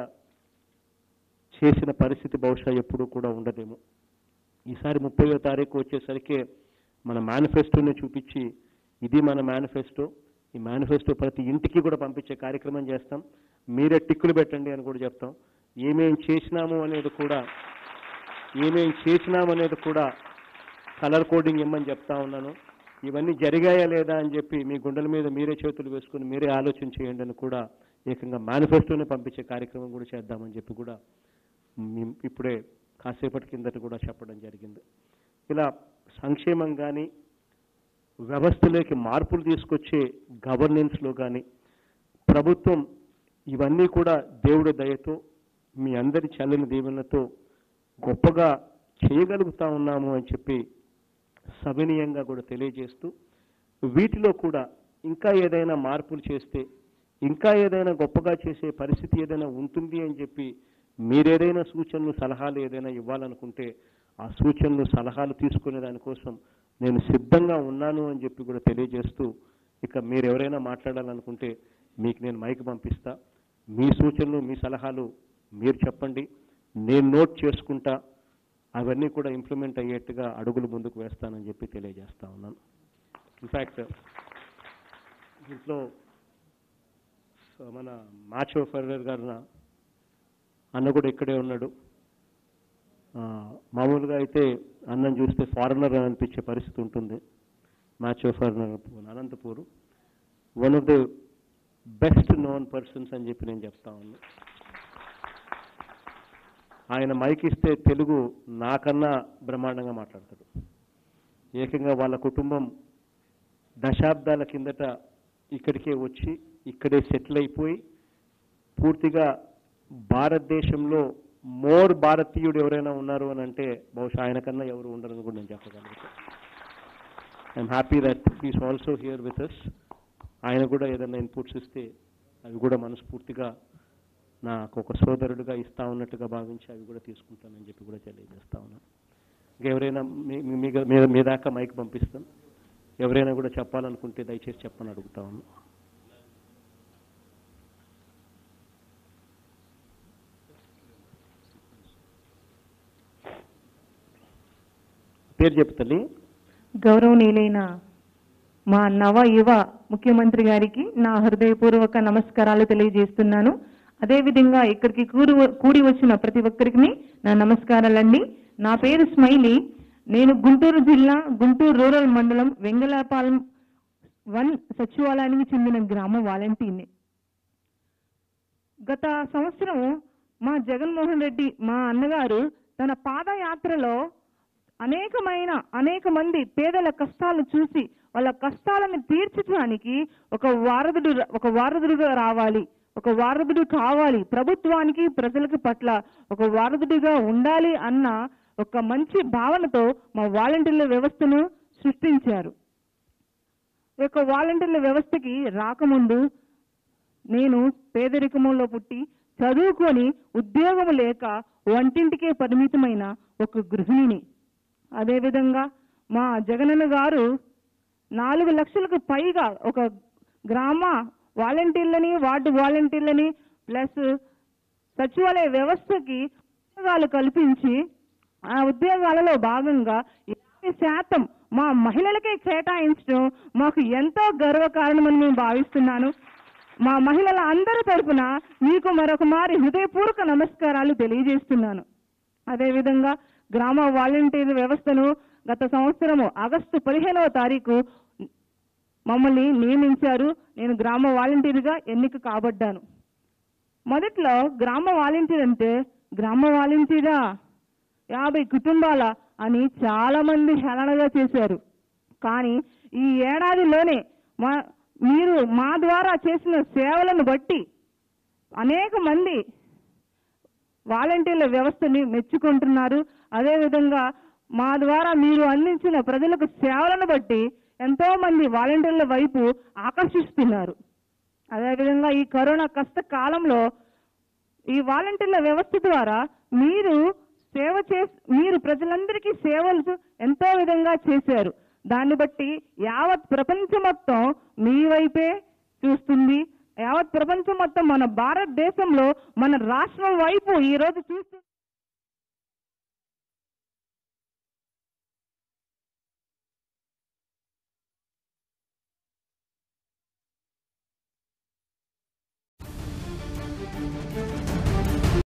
చేసిన పరిస్థితి బహుశా ఎప్పుడూ కూడా ఉండదేమో ఈసారి ముప్పయో తారీఖు వచ్చేసరికి మన మేనిఫెస్టోని చూపించి ఇది మన మేనిఫెస్టో ఈ మేనిఫెస్టో ప్రతి ఇంటికి కూడా పంపించే కార్యక్రమం చేస్తాం మీరే టిక్కులు పెట్టండి అని కూడా చెప్తాం ఏమేం చేసినాము అనేది కూడా ఏమేం చేసినాము అనేది కూడా కలర్ కోడింగ్ ఇమ్మని చెప్తా ఉన్నాను ఇవన్నీ జరిగాయా లేదా అని చెప్పి మీ గుండెల మీద మీరే చేతులు వేసుకుని మీరే ఆలోచన చేయండి అని కూడా ఏకంగా మేనిఫెస్టోని పంపించే కార్యక్రమం కూడా చేద్దామని చెప్పి కూడా మీ- ఇప్పుడే కాసేపటి కిందట కూడా చెప్పడం జరిగింది ఇలా సంక్షేమం కానీ వ్యవస్థలోకి మార్పులు తీసుకొచ్చే గవర్నెన్స్లో కానీ ప్రభుత్వం ఇవన్నీ కూడా దేవుడి దయతో మీ అందరి చల్లని దీవెనలతో గొప్పగా చేయగలుగుతా ఉన్నాము అని చెప్పి సవినీయంగా కూడా తెలియజేస్తూ వీటిలో కూడా ఇంకా ఏదైనా మార్పులు చేస్తే ఇంకా ఏదైనా గొప్పగా చేసే పరిస్థితి ఏదైనా ఉంటుంది అని చెప్పి మీరేదైనా సూచనలు సలహాలు ఏదైనా ఇవ్వాలనుకుంటే ఆ సూచనలు సలహాలు తీసుకునే దానికోసం నేను సిద్ధంగా ఉన్నాను అని చెప్పి కూడా తెలియజేస్తూ ఇక మీరు ఎవరైనా మాట్లాడాలనుకుంటే మీకు నేను మైక్ పంపిస్తా మీ సూచనలు మీ సలహాలు మీరు చెప్పండి నేను నోట్ చేసుకుంటా అవన్నీ కూడా ఇంప్లిమెంట్ అయ్యేట్టుగా అడుగులు ముందుకు వేస్తానని చెప్పి తెలియజేస్తా ఉన్నాను ఇన్ఫ్యాక్ట్ దీంట్లో సో మన మాచో ఫెర్రర్ గారు నా- అన్న కూడా ఇక్కడే ఉన్నాడు ఆ, మామూలుగా అయితే అన్నం చూస్తే ఫారినర్ అని అనిపించే పరిస్థితి ఉంటుంది match foreigner Anantapur one of the best known persons అని చెప్పి నేను చెప్తా ఉన్నా ఆయన మైక్ ఇస్తే తెలుగు నాకన్నా బ్రహ్మాండంగా మాట్లాడతాడు ఏకంగా వాళ్ళ కుటుంబం దశాబ్దాల కిందట ఇక్కడికే వచ్చి ఇక్కడే సెటిల్ అయిపోయి పూర్తిగా భారతదేశంలో మోర్ భారతీయుడు ఎవరైనా ఉన్నారు అని అంటే బహుశా ఆయన కన్నా ఎవరు ఉండరని కూడా నేను చెప్పగలుగుతాను I'm happy that he's also here with us ఆయన కూడా ఏదైనా ఇన్పుట్స్ ఇస్తే అవి కూడా మనస్ఫూర్తిగా నాకు ఒక సోదరుడిగా ఇస్తా ఉన్నట్టుగా భావించి అవి కూడా తీసుకుంటానని చెప్పి కూడా తెలియజేస్తా ఉన్నాను ఇంకా ఎవరైనా మీ మీ- మీ- మీ మీ దాకా మైక్ పంపిస్తాను ఎవరైనా కూడా చెప్పాలనుకుంటే దయచేసి చెప్పని అడుగుతా ఉన్నాను పేరు చెప్పు తల్లి గౌరవనీయులైన మా నవ యువ ముఖ్యమంత్రి గారికి నా హృదయపూర్వక నమస్కారాలు తెలియజేస్తున్నాను అదేవిధంగా ఇక్కడికి కూడి కూడి వచ్చిన ప్రతి ఒక్కరికి నా నమస్కారాలండి నా పేరు స్మైలీ నేను గుంటూరు జిల్లా గుంటూరు రూరల్ మండలం వెంగళపాలెం వన్ సచివాలయానికి చెందిన గ్రామ వాలంటీర్ని గత సంవత్సరం మా జగన్మోహన్ రెడ్డి మా అన్నగారు తన పాదయాత్రలో అనేకమైన అనేక మంది పేదల కష్టాలు చూసి వాళ్ళ కష్టాలను తీర్చడానికి ఒక వారధుడు ఒక వారధుడుగా రావాలి ఒక వారధుడు కావాలి ప్రభుత్వానికి ప్రజలకు పట్ల ఒక వారధుడిగా ఉండాలి అన్న ఒక మంచి భావనతో మా వాలంటీర్ల వ్యవస్థను సృష్టించారు ఈ యొక్క వాలంటీర్ల వ్యవస్థకి రాకముందు నేను పేదరికములో పుట్టి చదువుకొని ఉద్యోగం లేక వంటింటికే పరిమితమైన ఒక గృహిణిని అదేవిధంగా మా జగనన్న గారు నాలుగు లక్షలకు పైగా ఒక గ్రామ వాలంటీర్లని వార్డు వాలంటీర్లని ప్లస్ సచివాలయ వ్యవస్థకి ఉద్యోగాలు కల్పించి ఆ ఉద్యోగాలలో భాగంగా యాభై శాతం మా మహిళలకే కేటాయించడం మాకు ఎంతో గర్వకారణమని నేను భావిస్తున్నాను మా మహిళల అందరి తరపున మీకు మరొక మారి హృదయపూర్వక నమస్కారాలు తెలియజేస్తున్నాను అదేవిధంగా గ్రామ వాలంటీర్ వ్యవస్థను గత సంవత్సరము ఆగస్టు పదిహేనవ తారీఖు మమ్మల్ని నియమించారు నేను గ్రామ వాలంటీర్గా ఎన్నిక కాబడ్డాను మొదట్లో గ్రామ వాలంటీర్ అంటే గ్రామ వాలంటీరా యాభై కుటుంబాల అని చాలా మంది హేళనగా చేశారు కానీ ఈ ఏడాదిలోనే మా మీరు మా ద్వారా చేసిన సేవలను బట్టి అనేక మంది వాలంటీర్ల వ్యవస్థని మెచ్చుకుంటున్నారు అదేవిధంగా మా ద్వారా మీరు అందించిన ప్రజలకు సేవలను బట్టి ఎంతో మంది వాలంటీర్ల వైపు ఆకర్షిస్తున్నారు అదేవిధంగా ఈ కరోనా కష్ట కాలంలో ఈ వాలంటీర్ల వ్యవస్థ ద్వారా మీరు సేవ చే మీరు ప్రజలందరికీ సేవలు ఎంతో విధంగా చేశారు దాన్ని బట్టి యావత్ ప్రపంచం మొత్తం మీ వైపే చూస్తుంది యావత్ ప్రపంచం మొత్తం మన భారతదేశంలో మన రాష్ట్రం వైపు ఈ రోజు చూస్తుంది